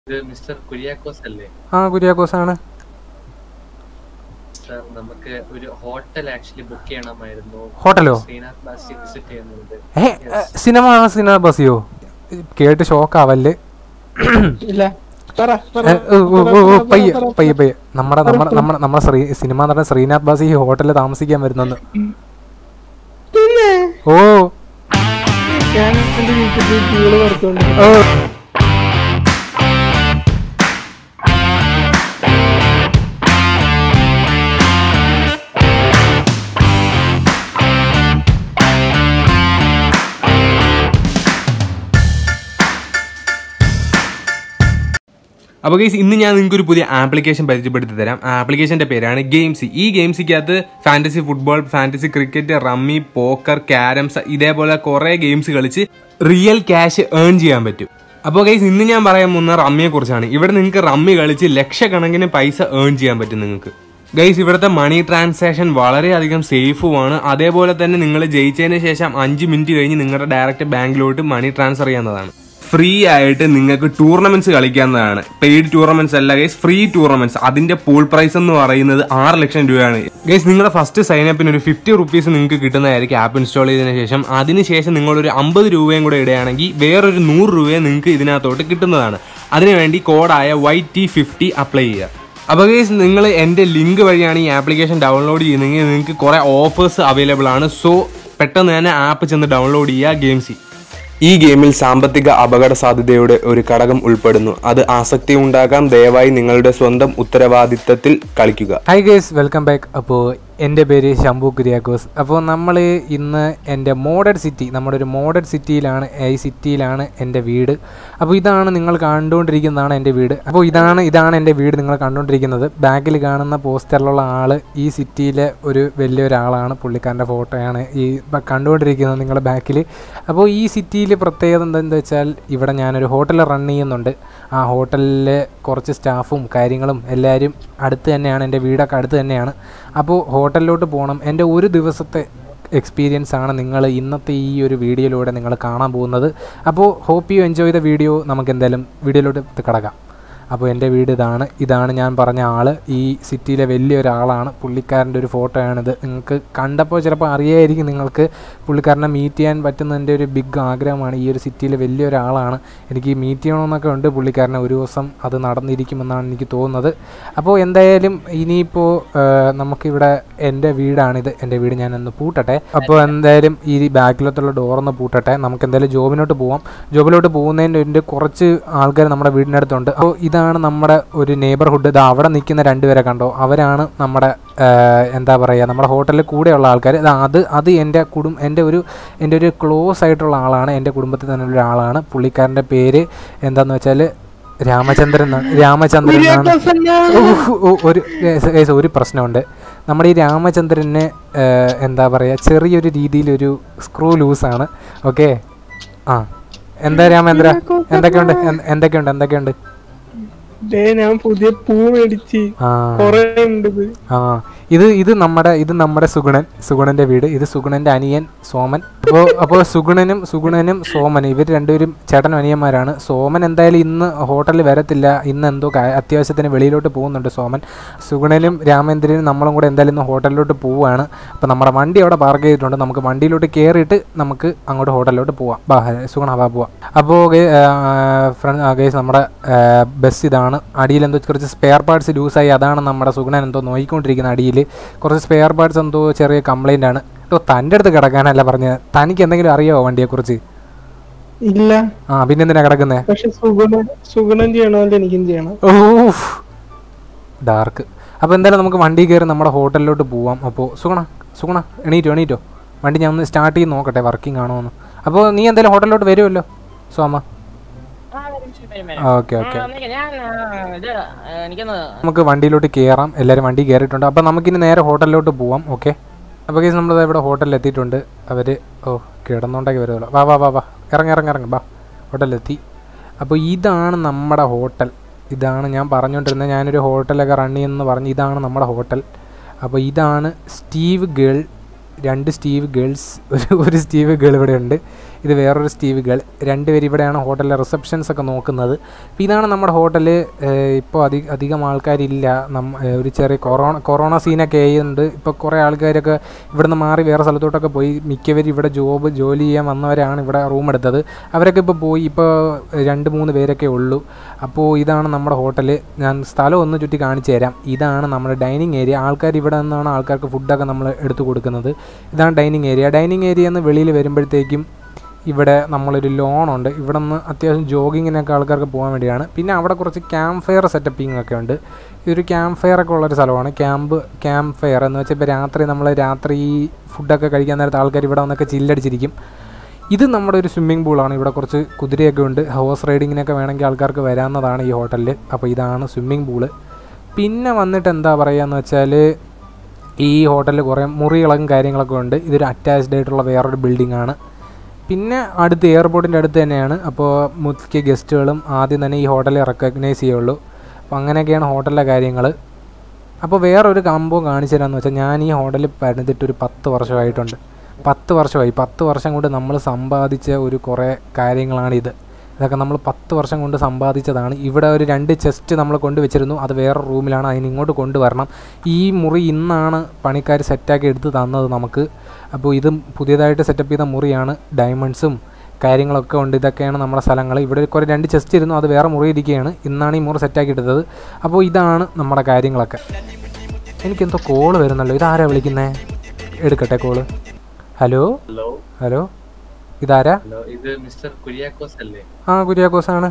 ഇത് മിസ്റ്റർ കുര്യാക്കോസ് അല്ലേ ആ കുര്യാക്കോസ് ആണ് സർ നമുക്ക് ഒരു ഹോട്ടൽ ആക്ച്വലി ബുക്ക് ചെയ്യണമായിരുന്നു ഹോട്ടലോ ശ്രീനാഥ് ബാസി വിസിറ്റ് ചെയ്യുന്നുണ്ട് ഏ ഏ, സിനിമ ആണ് സിനിമ ബസിയോ കേട്ട് ഷോക്കാവല്ലേ ഇല്ല പറ പറ, ഏ, ഓ, ഓ, ഓ, ഓ, പറ, പയ്യെ പറ, പയ്യെ പയ്യെ നമ്മുടെ നമ്മുടെ നമ്മുടെ നമ്മുടെ ശ്രീ സിനിമ നടൻ ശ്രീനാഥ് ബാസി ഈ ഹോട്ടലിൽ താമസിക്കാൻ വരുന്നെന്ന് പിന്നെ ഓ ഞാൻ എന്റെ വീട്ടിൽ പോയി പൂള് വറുത്തോണ്ട് ഓ അപ്പോൾ ഗൈസ് ഇന്ന് ഞാൻ നിങ്ങൾക്ക് ഒരു പുതിയ ആപ്ലിക്കേഷൻ പരിചയപ്പെടുത്തി തരാം ആപ്ലിക്കേഷന്റെ പേരാണ് ഗെയിംസി ഈ ഗെയിംസിക്കകത്ത് fantasy football fantasy cricket rummy poker carroms ഇതേപോലെ കുറേ ഗെയിംസ് കളിച്ച് റിയൽ ക്യാഷ് ഏൺ ചെയ്യാൻ പറ്റും അപ്പോൾ ഗൈസ് ഇന്ന് ഞാൻ പറയാൻ പോകുന്ന റമ്മിയെ കുറിച്ചാണ് ഇവിടെ നിങ്ങൾക്ക് റമ്മി കളിച്ച് ലക്ഷക്കണക്കിന് പൈസ ഏൺ ചെയ്യാൻ പറ്റും നിങ്ങൾക്ക് ഗൈസ് ഇവിടുത്തെ മണി ട്രാൻസാക്ഷൻ വളരെയധികം സേഫുമാണ് അതേപോലെ തന്നെ നിങ്ങൾ ജയിച്ചതിന് ശേഷം അഞ്ച് മിനിറ്റ് കഴിഞ്ഞ് നിങ്ങളുടെ ഡയറക്റ്റ് ബാങ്കിലോട്ട് മണി ട്രാൻസ്ഫർ ചെയ്യാവുന്നതാണ് ഫ്രീ ആയിട്ട് നിങ്ങൾക്ക് ടൂർണമെന്റ്സ് കളിക്കാവുന്നതാണ് പെയ്ഡ് ടൂർണമെന്റ്സ് അല്ല ഗൈസ് ഫ്രീ ടൂർണമെന്റ്സ് അതിന്റെ പൂൾ പ്രൈസ് എന്ന് പറയുന്നത് ആറ് ലക്ഷം രൂപയാണ് ഗൈസ് നിങ്ങളുടെ ഫസ്റ്റ് സൈനപ്പിന് ഒരു ഫിഫ്റ്റി റുപ്പീസ് നിങ്ങൾക്ക് കിട്ടുന്നതായിരിക്കും ആപ്പ് ഇൻസ്റ്റാൾ ചെയ്തതിനു ശേഷം അതിനുശേഷം നിങ്ങൾ ഒരു അമ്പത് രൂപയും കൂടെ ഇടുകയാണെങ്കിൽ വേറൊരു നൂറ് രൂപയും നിങ്ങൾക്ക് ഇതിനകത്തോട്ട് കിട്ടുന്നതാണ് അതിനുവേണ്ടി കോഡായ വൈ ടി ഫിഫ്റ്റി അപ്ലൈ ചെയ്യുക അപ്പോൾ ഗൈസ് നിങ്ങൾ എൻ്റെ ലിങ്ക് വഴിയാണ് ഈ ആപ്ലിക്കേഷൻ ഡൗൺലോഡ് ചെയ്യുന്നതെങ്കിൽ നിങ്ങൾക്ക് കുറേ ഓഫേഴ്സ് അവൈലബിൾ ആണ് സോ പെട്ടെന്ന് തന്നെ ആപ്പ് ചെന്ന് ഡൗൺലോഡ് ചെയ്യുക ഗെയിംസി ഈ ഗെയിമിൽ സാമ്പത്തിക അപകട സാധ്യതയുടെ ഒരു ഘടകം ഉൾപ്പെടുന്നു അത് ആസക്തി ഉണ്ടാകാം ദയവായി നിങ്ങളുടെ സ്വന്തം ഉത്തരവാദിത്തത്തിൽ കളിക്കുക ഹായ് ഗേസ് വെൽക്കം ബാക്ക് അപ്പോൾ എൻ്റെ പേര് ശംഭു കുര്യാക്കോസ് അപ്പോൾ നമ്മൾ ഇന്ന് എൻ്റെ മോഡഡ് സിറ്റി നമ്മുടെ ഒരു മോഡഡ് സിറ്റിയിലാണ് ഈ സിറ്റിയിലാണ് എൻ്റെ വീട് അപ്പോൾ ഇതാണ് നിങ്ങൾ കണ്ടുകൊണ്ടിരിക്കുന്നതാണ് എൻ്റെ വീട് അപ്പോൾ ഇതാണ് ഇതാണ് എൻ്റെ വീട് നിങ്ങൾ കണ്ടുകൊണ്ടിരിക്കുന്നത് ബാക്കിൽ കാണുന്ന പോസ്റ്ററിലുള്ള ആൾ ഈ സിറ്റിയിലെ ഒരു വലിയൊരാളാണ് പുള്ളിക്കാരൻ്റെ ഫോട്ടോയാണ് ഈ ബ- കണ്ടുകൊണ്ടിരിക്കുന്നത് നിങ്ങളുടെ ബാക്കിൽ അപ്പോൾ ഈ സിറ്റിയിൽ പ്രത്യേകത എന്താണെന്ന് വെച്ചാൽ ഇവിടെ ഞാനൊരു ഹോട്ടൽ റൺ ചെയ്യുന്നുണ്ട് ആ ഹോട്ടലിലെ കുറച്ച് സ്റ്റാഫും കാര്യങ്ങളും എല്ലാവരും അടുത്ത് തന്നെയാണ് എൻ്റെ വീടൊക്കെ അടുത്ത് തന്നെയാണ് അപ്പോൾ ഹോട്ടലിലോട്ട് പോകണം എൻ്റെ ഒരു ദിവസത്തെ എക്സ്പീരിയൻസ് ആണ് നിങ്ങൾ ഇന്നത്തെ ഈ ഒരു വീഡിയോയിലൂടെ നിങ്ങൾ കാണാൻ പോകുന്നത് അപ്പോൾ hope you enjoy the video നമുക്ക് എന്തായാലും വീഡിയോയിലോട്ട് കിടക്കാം അപ്പോൾ എൻ്റെ വീട് ഇതാണ് ഇതാണ് ഞാൻ പറഞ്ഞ ആൾ ഈ സിറ്റിയിലെ വലിയൊരാളാണ് പുള്ളിക്കാരൻ്റെ ഒരു ഫോട്ടോയാണിത് നിങ്ങൾക്ക് കണ്ടപ്പോൾ ചിലപ്പോൾ അറിയായിരിക്കും നിങ്ങൾക്ക് പുള്ളിക്കാരനെ മീറ്റ് ചെയ്യാൻ പറ്റുന്നതിൻ്റെ ഒരു ബിഗ് ആഗ്രഹമാണ് ഈ ഒരു സിറ്റിയിലെ വലിയൊരാളാണ് എനിക്ക് മീറ്റ് ചെയ്യണമെന്നൊക്കെ ഉണ്ട് പുള്ളിക്കാരനെ ഒരു ദിവസം അത് നടന്നിരിക്കുമെന്നാണ് എനിക്ക് തോന്നുന്നത് അപ്പോൾ എന്തായാലും ഇനിയിപ്പോൾ നമുക്കിവിടെ എൻ്റെ വീടാണിത് എൻ്റെ വീട് ഞാൻ ഒന്ന് പൂട്ടട്ടെ അപ്പോൾ എന്തായാലും ഈ ബാക്കിലത്തുള്ള ഡോറൊന്ന് പൂട്ടട്ടെ നമുക്ക് എന്തായാലും ജോബിനോട്ട് പോവാം ജോബിലോട്ട് പോകുന്നതിൻ്റെ ഒരു കുറച്ച് ആൾക്കാർ നമ്മുടെ വീടിനടുത്തുണ്ട് അപ്പോൾ ഇതാണ് നമ്മുടെ ഒരു നെയ്ബർഹുഡ് ഇത് അവിടെ നിൽക്കുന്ന രണ്ടുപേരെ കണ്ടോ അവരാണ് നമ്മുടെ ആ, എന്താ പറയുക നമ്മുടെ ഹോട്ടലിൽ കൂടെയുള്ള ആൾക്കാർ ഇത് അത് അത് എൻ്റെ കുടും എൻ്റെ ഒരു എൻ്റെ ഒരു ക്ലോസ് ആയിട്ടുള്ള ആളാണ് എൻ്റെ കുടുംബത്തിൽ തന്നെ ഉള്ള ആളാണ് പുള്ളിക്കാരൻ്റെ പേര് എന്താണെന്ന് വെച്ചാൽ രാമചന്ദ്രൻ എന്നാണ് രാമചന്ദ്രൻ എന്നാണ് കുര്യാക്കോസല്ല. ഓ, ഓ, ഒരു guys, guys, ഒരു പ്രശ്നമുണ്ട് നമ്മുടെ ഈ രാമചന്ദ്രന് ഏഹ്, എന്താ പറയുക ചെറിയൊരു രീതിയിലൊരു സ്ക്രൂ ലൂസാണ് ഓക്കെ ആ എന്താ രാമേന്ദ്ര എന്തൊക്കെയുണ്ട് എന്ത്- എന്തൊക്കെയുണ്ട് എന്തൊക്കെയുണ്ട് ദേ ഞാൻ പുതിയ പൂ മേടിച്ച് ആ കൊറേ ഉണ്ട് ഇത് ആ ഇത് ഇത് നമ്മുടെ ഇത് നമ്മുടെ സുഗുണൻ സുഗുണന്റെ വീട് ഇത് സുഗുണന്റെ അനിയൻ സോമൻ അപ്പോൾ അപ്പോൾ സുഗുണനും സുഗുണനും സോമൻ ഇവർ രണ്ടുപേരും ചേട്ടനും അനിയന്മാരാണ് സോമൻ എന്തായാലും ഇന്ന് ഹോട്ടലിൽ വരത്തില്ല ഇന്ന് എന്തോ കാ- അത്യാവശ്യത്തിന് വെളിയിലോട്ട് പോകുന്നുണ്ട് സോമൻ സുഗുണനും രാമേന്ദ്രനും നമ്മളും കൂടെ എന്തായാലും ഇന്ന് ഹോട്ടലിലോട്ട് പോവുകയാണ് അപ്പോൾ നമ്മുടെ വണ്ടി അവിടെ പാർക്ക് ചെയ്തിട്ടുണ്ട് നമുക്ക് വണ്ടിയിലോട്ട് കയറിയിട്ട് നമുക്ക് അങ്ങോട്ട് ഹോട്ടലിലോട്ട് പോവാം ബാ സുഗുണ ബാ പോവാം അപ്പോൾ ഫ്രണ്ട് ഗേസ് നമ്മുടെ ബസ് ഇതാണ് അടിയിൽ എന്തോ കുറച്ച് സ്പെയർ പാർട്സ് ലൂസായി അതാണ് നമ്മുടെ സുഗുണൻ എന്തോ നോക്കിക്കൊണ്ടിരിക്കുന്ന അടിയിൽ കുറച്ച് സ്പെയർ പാർട്സ് എന്തോ ചെറിയ കംപ്ലൈൻ്റ് ആണ് കേട്ടോ തൻ്റെ അടുത്ത് കിടക്കാനല്ല പറഞ്ഞത് തനിക്ക് എന്തെങ്കിലും അറിയാമോ വണ്ടിയെക്കുറിച്ച് ഇല്ല ആ പിന്നെ എന്തിനാ കിടക്കുന്നത് പക്ഷെ സുഗുണൻ സുഗുണം ചെയ്യണമല്ലോ എനിക്കും ചെയ്യണം ഓഫ് ഡാർക്ക് അപ്പോൾ എന്തായാലും നമുക്ക് വണ്ടി കയറി നമ്മുടെ ഹോട്ടലിലോട്ട് പോവാം അപ്പോൾ സുഗുണ സുഗുണ എണീറ്റോ എണീറ്റോ വണ്ടി ഞാൻ ഒന്ന് സ്റ്റാർട്ട് ചെയ്ത് നോക്കട്ടെ വർക്കിംഗ് ആണോ എന്ന് അപ്പോൾ നീ എന്തായാലും ഹോട്ടലിലോട്ട് വരുമല്ലോ സോമ ഓക്കെ ഓക്കെ ഞാൻ ആ, ഇത് ആ, എനിക്കൊന്ന് നമുക്ക് വണ്ടിയിലോട്ട് കയറാം എല്ലാവരും വണ്ടി കയറിയിട്ടുണ്ട് അപ്പോൾ നമുക്കിനി നേരെ ഹോട്ടലിലോട്ട് പോവാം ഓക്കെ അപ്പോൾ കേസ് നമ്മൾ ഇവിടെ ഹോട്ടലിൽ എത്തിയിട്ടുണ്ട് അവർ ഓ കിടന്നുണ്ടെങ്കിൽ വരുമല്ലോ വാ വാ വാ വാ ഇറങ്ങി ഇറങ്ങി ഇറങ്ങി വാ ഹോട്ടലിലെത്തി അപ്പോൾ ഇതാണ് നമ്മുടെ ഹോട്ടൽ ഇതാണ് ഞാൻ പറഞ്ഞുകൊണ്ടിരുന്നത് ഞാനൊരു ഹോട്ടലൊക്കെ റൺ ചെയ്യുമെന്ന് പറഞ്ഞ് ഇതാണ് നമ്മുടെ ഹോട്ടൽ അപ്പോൾ ഇതാണ് സ്റ്റീവ് ഗേൾ രണ്ട് സ്റ്റീവ് ഗേൾസ് ഒരു ഒരു സ്റ്റീവ് ഗേൾ ഇവിടെ ഉണ്ട് ഇത് വേറൊരു സ്റ്റീവ് ഗേൾ രണ്ടുപേരും ഇവിടെയാണ് ഹോട്ടലിലെ റിസപ്ഷൻസ് ഒക്കെ നോക്കുന്നത് അപ്പോൾ ഇതാണ് നമ്മുടെ ഹോട്ടൽ ഇപ്പോൾ അധിക അധികം ആൾക്കാരില്ല നമ്മ ഏഹ് ഒരു ചെറിയ കൊറോണ കൊറോണ സീനൊക്കെ ആയതുകൊണ്ട് ഇപ്പോൾ കുറേ ആൾക്കാരൊക്കെ ഇവിടുന്ന് മാറി വേറെ സ്ഥലത്തോട്ടൊക്കെ പോയി മിക്കവരും ഇവിടെ ജോബ് ജോലി ചെയ്യാൻ വന്നവരാണ് ഇവിടെ റൂം എടുത്തത് അവരൊക്കെ ഇപ്പോൾ പോയി ഇപ്പോൾ രണ്ട് മൂന്ന് പേരൊക്കെ ഉള്ളൂ അപ്പോൾ ഇതാണ് നമ്മുടെ ഹോട്ടൽ ഞാൻ സ്ഥലം ഒന്ന് ചുറ്റി കാണിച്ചു തരാം ഇതാണ് നമ്മുടെ ഡൈനിങ് ഏരിയ ആൾക്കാർ ഇവിടെ നിന്നാണ് ആൾക്കാർക്ക് ഫുഡൊക്കെ നമ്മൾ എടുത്തു കൊടുക്കുന്നത് ഇതാണ് ഡൈനിങ് ഏരിയ ഡൈനിങ് ഏരിയ എന്ന് വെളിയിൽ വരുമ്പോഴത്തേക്കും ഇവിടെ നമ്മളൊരു ലോണുണ്ട് ഇവിടെ നിന്ന് അത്യാവശ്യം ജോഗിങ്ങിനൊക്കെ ആൾക്കാർക്ക് പോകാൻ വേണ്ടിയാണ് പിന്നെ അവിടെ കുറച്ച് ക്യാമ്പ് ഫയർ സെറ്റപ്പിംഗ് ഒക്കെ ഉണ്ട് ഇതൊരു ക്യാമ്പ് ഫയർ ഒക്കെ ഉള്ളൊരു സ്ഥലമാണ് ക്യാമ്പ് ക്യാമ്പ് ഫയർ എന്ന് വെച്ചാൽ ഇപ്പോൾ രാത്രി നമ്മൾ രാത്രി ഈ ഫുഡൊക്കെ കഴിക്കാൻ നേരത്ത് ആൾക്കാർ ഇവിടെ വന്നൊക്കെ ചില്ലടിച്ചിരിക്കും ഇത് നമ്മുടെ ഒരു സ്വിമ്മിംഗ് പൂളാണ് ഇവിടെ കുറച്ച് കുതിരയൊക്കെ ഉണ്ട് ഹോഴ്സ് റൈഡിങ്ങിനൊക്കെ വേണമെങ്കിൽ ആൾക്കാർക്ക് വരാവുന്നതാണ് ഈ ഹോട്ടലിൽ അപ്പോൾ ഇതാണ് സ്വിമ്മിംഗ് പൂള് പിന്നെ വന്നിട്ട് എന്താ പറയുകയെന്ന് വെച്ചാൽ ഈ ഹോട്ടലിൽ കുറേ മുറികളും കാര്യങ്ങളൊക്കെ ഉണ്ട് ഇതൊരു അറ്റാച്ച്ഡ് ആയിട്ടുള്ള വേറൊരു ബിൽഡിംഗ് ആണ് പിന്നെ അടുത്ത് എയർപോർട്ടിൻ്റെ അടുത്ത് തന്നെയാണ് അപ്പോൾ മുഖ്യ ഗസ്റ്റുകളും ആദ്യം തന്നെ ഈ ഹോട്ടലിൽ റെക്കഗ്നൈസ് ചെയ്യുള്ളൂ അപ്പോൾ അങ്ങനെയൊക്കെയാണ് ഹോട്ടലിലെ കാര്യങ്ങൾ അപ്പോൾ വേറൊരു സംഭവം കാണിച്ചു തരാമെന്ന് വെച്ചാൽ ഞാൻ ഈ ഹോട്ടലിൽ പണിതിട്ട് ഒരു പത്ത് വർഷമായിട്ടുണ്ട് പത്ത് വർഷമായി പത്ത് വർഷം കൊണ്ട് നമ്മൾ സമ്പാദിച്ച ഒരു കുറേ കാര്യങ്ങളാണിത് ഇതൊക്കെ നമ്മൾ പത്ത് വർഷം കൊണ്ട് സമ്പാദിച്ചതാണ് ഇവിടെ ഒരു രണ്ട് ചെസ്റ്റ് നമ്മൾ കൊണ്ടുവച്ചിരുന്നു അത് വേറെ റൂമിലാണ് അതിന് ഇങ്ങോട്ട് കൊണ്ടുവരണം ഈ മുറി ഇന്നാണ് പണിക്കാർ സെറ്റാക്കി എടുത്ത് തന്നത് നമുക്ക് അപ്പോൾ ഇത് പുതിയതായിട്ട് സെറ്റപ്പ് ചെയ്ത മുറിയാണ് ഡയമണ്ട്സും കാര്യങ്ങളൊക്കെ ഉണ്ട് ഇതൊക്കെയാണ് നമ്മുടെ സ്ഥലങ്ങൾ ഇവിടെ കുറേ രണ്ട് ചെസ്റ്റ് ഇരുന്നു അത് വേറെ മുറി ഇരിക്കുകയാണ് ഇന്നാണ് ഈ മുറി സെറ്റാക്കി എടുത്തത് അപ്പോൾ ഇതാണ് നമ്മുടെ കാര്യങ്ങളൊക്കെ എനിക്കെന്തോ കോള് വരുന്നല്ലോ ഇതാരാ വിളിക്കുന്നേ എടുക്കട്ടെ കോള് ഹലോ ഹലോ ഹലോ ഇതാരാ ഹലോ ഇത് മിസ്റ്റർ കുര്യാക്കോസ് അല്ലേ ആ കുര്യാക്കോസാണ്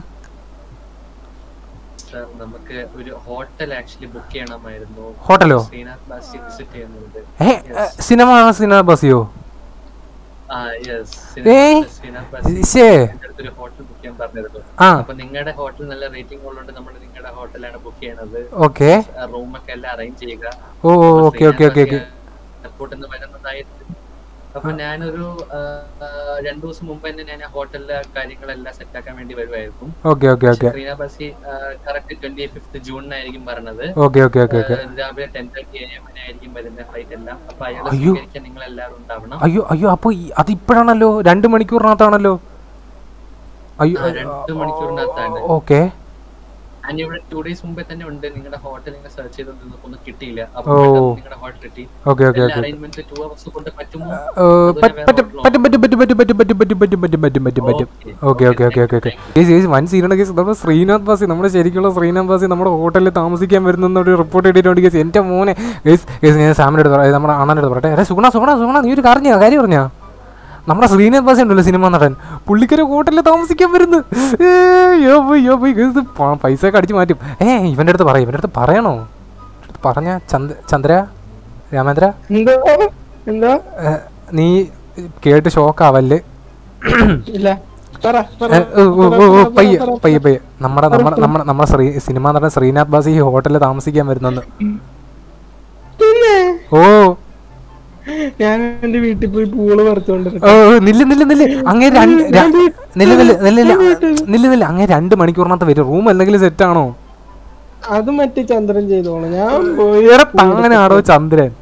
സർ നമുക്ക് ഒരു ഹോട്ടൽ ആക്ച്വലി ബുക്ക് ചെയ്യണമായിരുന്നു ഹോട്ടലോ ശ്രീനാഥ് ബാസി വിസിറ്റ് ചെയ്യുന്നുണ്ട് ഏ സിനിമ സിനിമ ബസിയോ ആ യെസ് ഏയ്. ശ്രീനാഥ് ബാസി ശേ ഒരു ഹോട്ടൽ ബുക്ക് ചെയ്യാൻ പറഞ്ഞിരുന്നു ആ അപ്പൊ നിങ്ങളുടെ ഹോട്ടൽ നല്ല റേറ്റിംഗ് ഉള്ളതുകൊണ്ട് നമ്മൾ നിങ്ങളുടെ ഹോട്ടലാണ് ബുക്ക് ചെയ്യണത് ഓക്കെ റൂമൊക്കെ എല്ലാം അറേഞ്ച് ചെയ്യുക oh okay okay okay okay എയർപോർട്ടിൽ നിന്ന് വരുന്നതായിട്ട് അപ്പൊ ഞാനൊരു ആ, ആ, രണ്ടു ദിവസം മുമ്പ് തന്നെ ഞാൻ ഹോട്ടലിലെ കാര്യങ്ങളെല്ലാം സെറ്റ് ആക്കാൻ വേണ്ടി വരുമായിരുന്നു ഓക്കെ ഓക്കെ ഓക്കെ ശ്രീനാ ബസി കറക്റ്റ് ട്വന്റി ഫിഫ്ത് ജൂണിനായിരിക്കും പറഞ്ഞത് ഓക്കെ ഓക്കെ ഓക്കെ ഓക്കെ ആ, രാവിലെ ടെൻ തേർട്ടി എ എമ്മിനായിരിക്കും വരുന്ന ഫ്ലൈറ്റ് എല്ലാം അപ്പൊ അയാളെ അയ്യോ. സ്വീകരിക്കാൻ നിങ്ങൾ എല്ലാവരും ഉണ്ടാവണം അയ്യോ അയ്യോ അപ്പോൾ അത് ഇപ്പോഴാണല്ലോ രണ്ട് മണിക്കൂറിനകത്താണല്ലോ അയ്യോ ആ, രണ്ട് മണിക്കൂറിനകത്താണ് ഓക്കെ ഞാൻ ഇവിടെ ടു ഡേയ്സ് മുമ്പേ തന്നെ ഉണ്ട് നിങ്ങളുടെ ഹോട്ടൽ നിങ്ങൾ സെർച്ച് ചെയ്തത് ഒന്നും കിട്ടിയില്ല ഓ. അപ്പൊ പെട്ടെന്ന് നിങ്ങളുടെ ഹോട്ടൽ കിട്ടി ഓക്കെ ഓക്കെ എല്ലാ ഓക്കെ അറേഞ്ച്മെന്റ്സ് ടു അവേഴ്സ് കൊണ്ട് പറ്റുമോ പറ്റും പറ്റും പറ്റും പറ്റും പറ്റും പറ്റും പറ്റും പറ്റും പറ്റും പറ്റും പറ്റും പറ്റും പറ്റും പറ്റും okay okay okay okay okay case case വൻ സീനാണ് കേസ് നമ്മുടെ ശ്രീനാഥ് ബാസി നമ്മുടെ ശരിക്കുള്ള ശ്രീനാഥ് ബാസി നമ്മുടെ ഹോട്ടലിൽ താമസിക്കാൻ വരുന്ന ഒരു റിപ്പോർട്ട് ഇട്ടിട്ടുണ്ട് കേസ് എൻ്റെ മോനെ കേസ് കേസ് ഞാൻ സാമിൻ്റെ അടുത്ത് പറയാം നമ്മുടെ അണ്ണൻ്റെ അടുത്ത് പറയട്ടെ അരെ സുഗുണ സുഗുണ സുഗുണ നീ ഒരു കാര്യം ചെയ്യ്, കാര്യം പറഞ്ഞാ നമ്മുടെ ശ്രീനാഥ് ബാസി ഉണ്ടല്ലോ സിനിമ നടൻ പുള്ളിക്കര ഹോട്ടലിൽ താമസിക്കാൻ വരുന്നു ഏ, യോ പോയി യോ പോയി കേസ് പൈസ ഒക്കെ അടിച്ച് മാറ്റും ഏ ഇവൻ്റെ അടുത്ത് പറയും ഇവൻ്റെ അടുത്ത് പറയണോ പറഞ്ഞ ചന്ദ്ര ചന്ദ്ര രാമേന്ദ്ര എന്തോ എന്തോ ഏ, നീ കേട്ട് ഷോക്കാവല്ലേ ഇല്ല പറ പറ ഏ, ഓ, ഓ, ഓ, ഓ, പയ്യെ പറ, പറ. പയ്യെ പയ്യെ നമ്മുടെ നമ്മുടെ നമ്മുടെ നമ്മുടെ ശ്രീ സിനിമ നടൻ ശ്രീനാഥ് ബാസി ഈ ഹോട്ടലിൽ താമസിക്കാൻ വരുന്നെന്ന് പിന്നെ ഓ ഞാൻ എന്റെ വീട്ടിൽ പോയി പൂള് പറിച്ചോണ്ടിരുന്നു ഓ നില്ല നില്ല നില്ല അങ്ങേ രണ്ട് ര- നില്ല നില്ല നില്ല നില്ല നില്ല നില്ല അങ്ങേ രണ്ട് മണിക്കൂറിനകത്ത് വരും റൂം എന്തെങ്കിലും സെറ്റ് ആണോ അത് മറ്റേ ചന്ദ്രൻ ചെയ്തോളാം ഞാൻ പോയി വേറെ താങ്ങനാടോ ചന്ദ്രൻ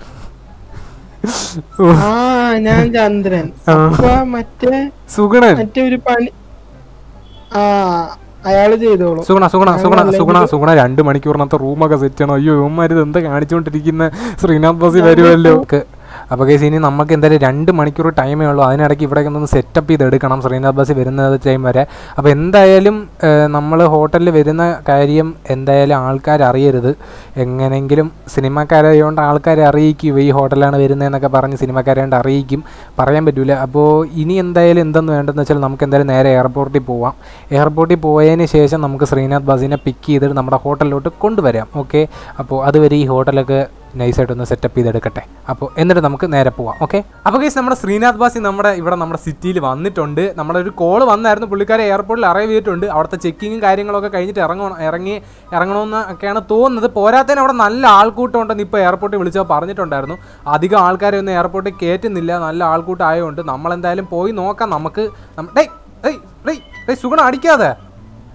ഓ, ആ ഞാൻ ചന്ദ്രൻ അപ്പൊ മറ്റേ സുഗുണൻ മറ്റേ ഒരു പണി ആ അയാള് ചെയ്തോളും സുഗുണ സുഗുണ സുഗുണ സുഗുണ സുഗുണ രണ്ട് മണിക്കൂറിനകത്ത് റൂമൊക്കെ സെറ്റ് ചെയ്യണം അയ്യോ ഇവന്മാർ ഇത് എന്താ കാണിച്ചുകൊണ്ടിരിക്കുന്ന ശ്രീനാഥ് ബസി വരുമല്ലോ അപ്പോൾ കേസ് ഇനി നമുക്ക് എന്തായാലും രണ്ട് മണിക്കൂർ ടൈമേ ഉള്ളൂ അതിനിടയ്ക്ക് ഇവിടെ ഒന്ന് സെറ്റപ്പ് ചെയ്ത് എടുക്കണം ശ്രീനാഥ് ബസ് വരുന്ന ടൈം വരെ അപ്പോൾ എന്തായാലും നമ്മൾ ഹോട്ടലിൽ വരുന്ന കാര്യം എന്തായാലും ആൾക്കാർ അറിയരുത് എങ്ങനെങ്കിലും സിനിമക്കാരായതുകൊണ്ട് ആൾക്കാരെ അറിയിക്കും ഈ ഹോട്ടലാണ് വരുന്നതെന്നൊക്കെ പറഞ്ഞ് സിനിമക്കാരായതുകൊണ്ട് അറിയിക്കും പറയാൻ പറ്റില്ല അപ്പോൾ ഇനി എന്തായാലും എന്തെന്ന് വേണ്ടതെന്ന് വെച്ചാൽ നമുക്ക് എന്തായാലും നേരെ എയർപോർട്ടിൽ പോവാം എയർപോർട്ടിൽ പോയതിന് ശേഷം നമുക്ക് ശ്രീനാഥ് ബസിനെ പിക്ക് ചെയ്തിട്ട് നമ്മുടെ ഹോട്ടലിലോട്ട് കൊണ്ടുവരാം ഓക്കെ അപ്പോൾ അതുവരെ ഈ ഹോട്ടലൊക്കെ നൈസായിട്ടൊന്ന് സെറ്റപ്പ് ചെയ്തെടുക്കട്ടെ അപ്പോൾ എന്നിട്ട് നമുക്ക് നേരെ പോവാം ഓക്കെ അപ്പോൾ കേസ് നമ്മുടെ ശ്രീനാഥ് ബാസി നമ്മുടെ ഇവിടെ നമ്മുടെ സിറ്റിയിൽ വന്നിട്ടുണ്ട് നമ്മുടെ ഒരു കോൾ വന്നായിരുന്നു പുള്ളിക്കാരെ എയർപോർട്ടിൽ അറൈവ് ചെയ്തിട്ടുണ്ട് അവിടുത്തെ ചെക്കിങ്ങും കാര്യങ്ങളൊക്കെ കഴിഞ്ഞിട്ട് ഇറങ്ങണം ഇറങ്ങി ഇറങ്ങണമെന്ന് ഒക്കെയാണ് തോന്നുന്നത് പോരാത്തതിന് അവിടെ നല്ല ആൾക്കൂട്ടം ഉണ്ടെന്ന് ഇപ്പോൾ എയർപോർട്ടിൽ വിളിച്ചപ്പോൾ പറഞ്ഞിട്ടുണ്ടായിരുന്നു അധികം ആൾക്കാരെ ഒന്നും എയർപോർട്ടിൽ കയറ്റുന്നില്ല നല്ല ആൾക്കൂട്ടം ആയതുകൊണ്ട് നമ്മളെന്തായാലും പോയി നോക്കാം നമുക്ക് നമ്മ- ഡേയ് ഡേയ് ഡേയ് ഡേയ് സുഗുണം അടിക്കാതെ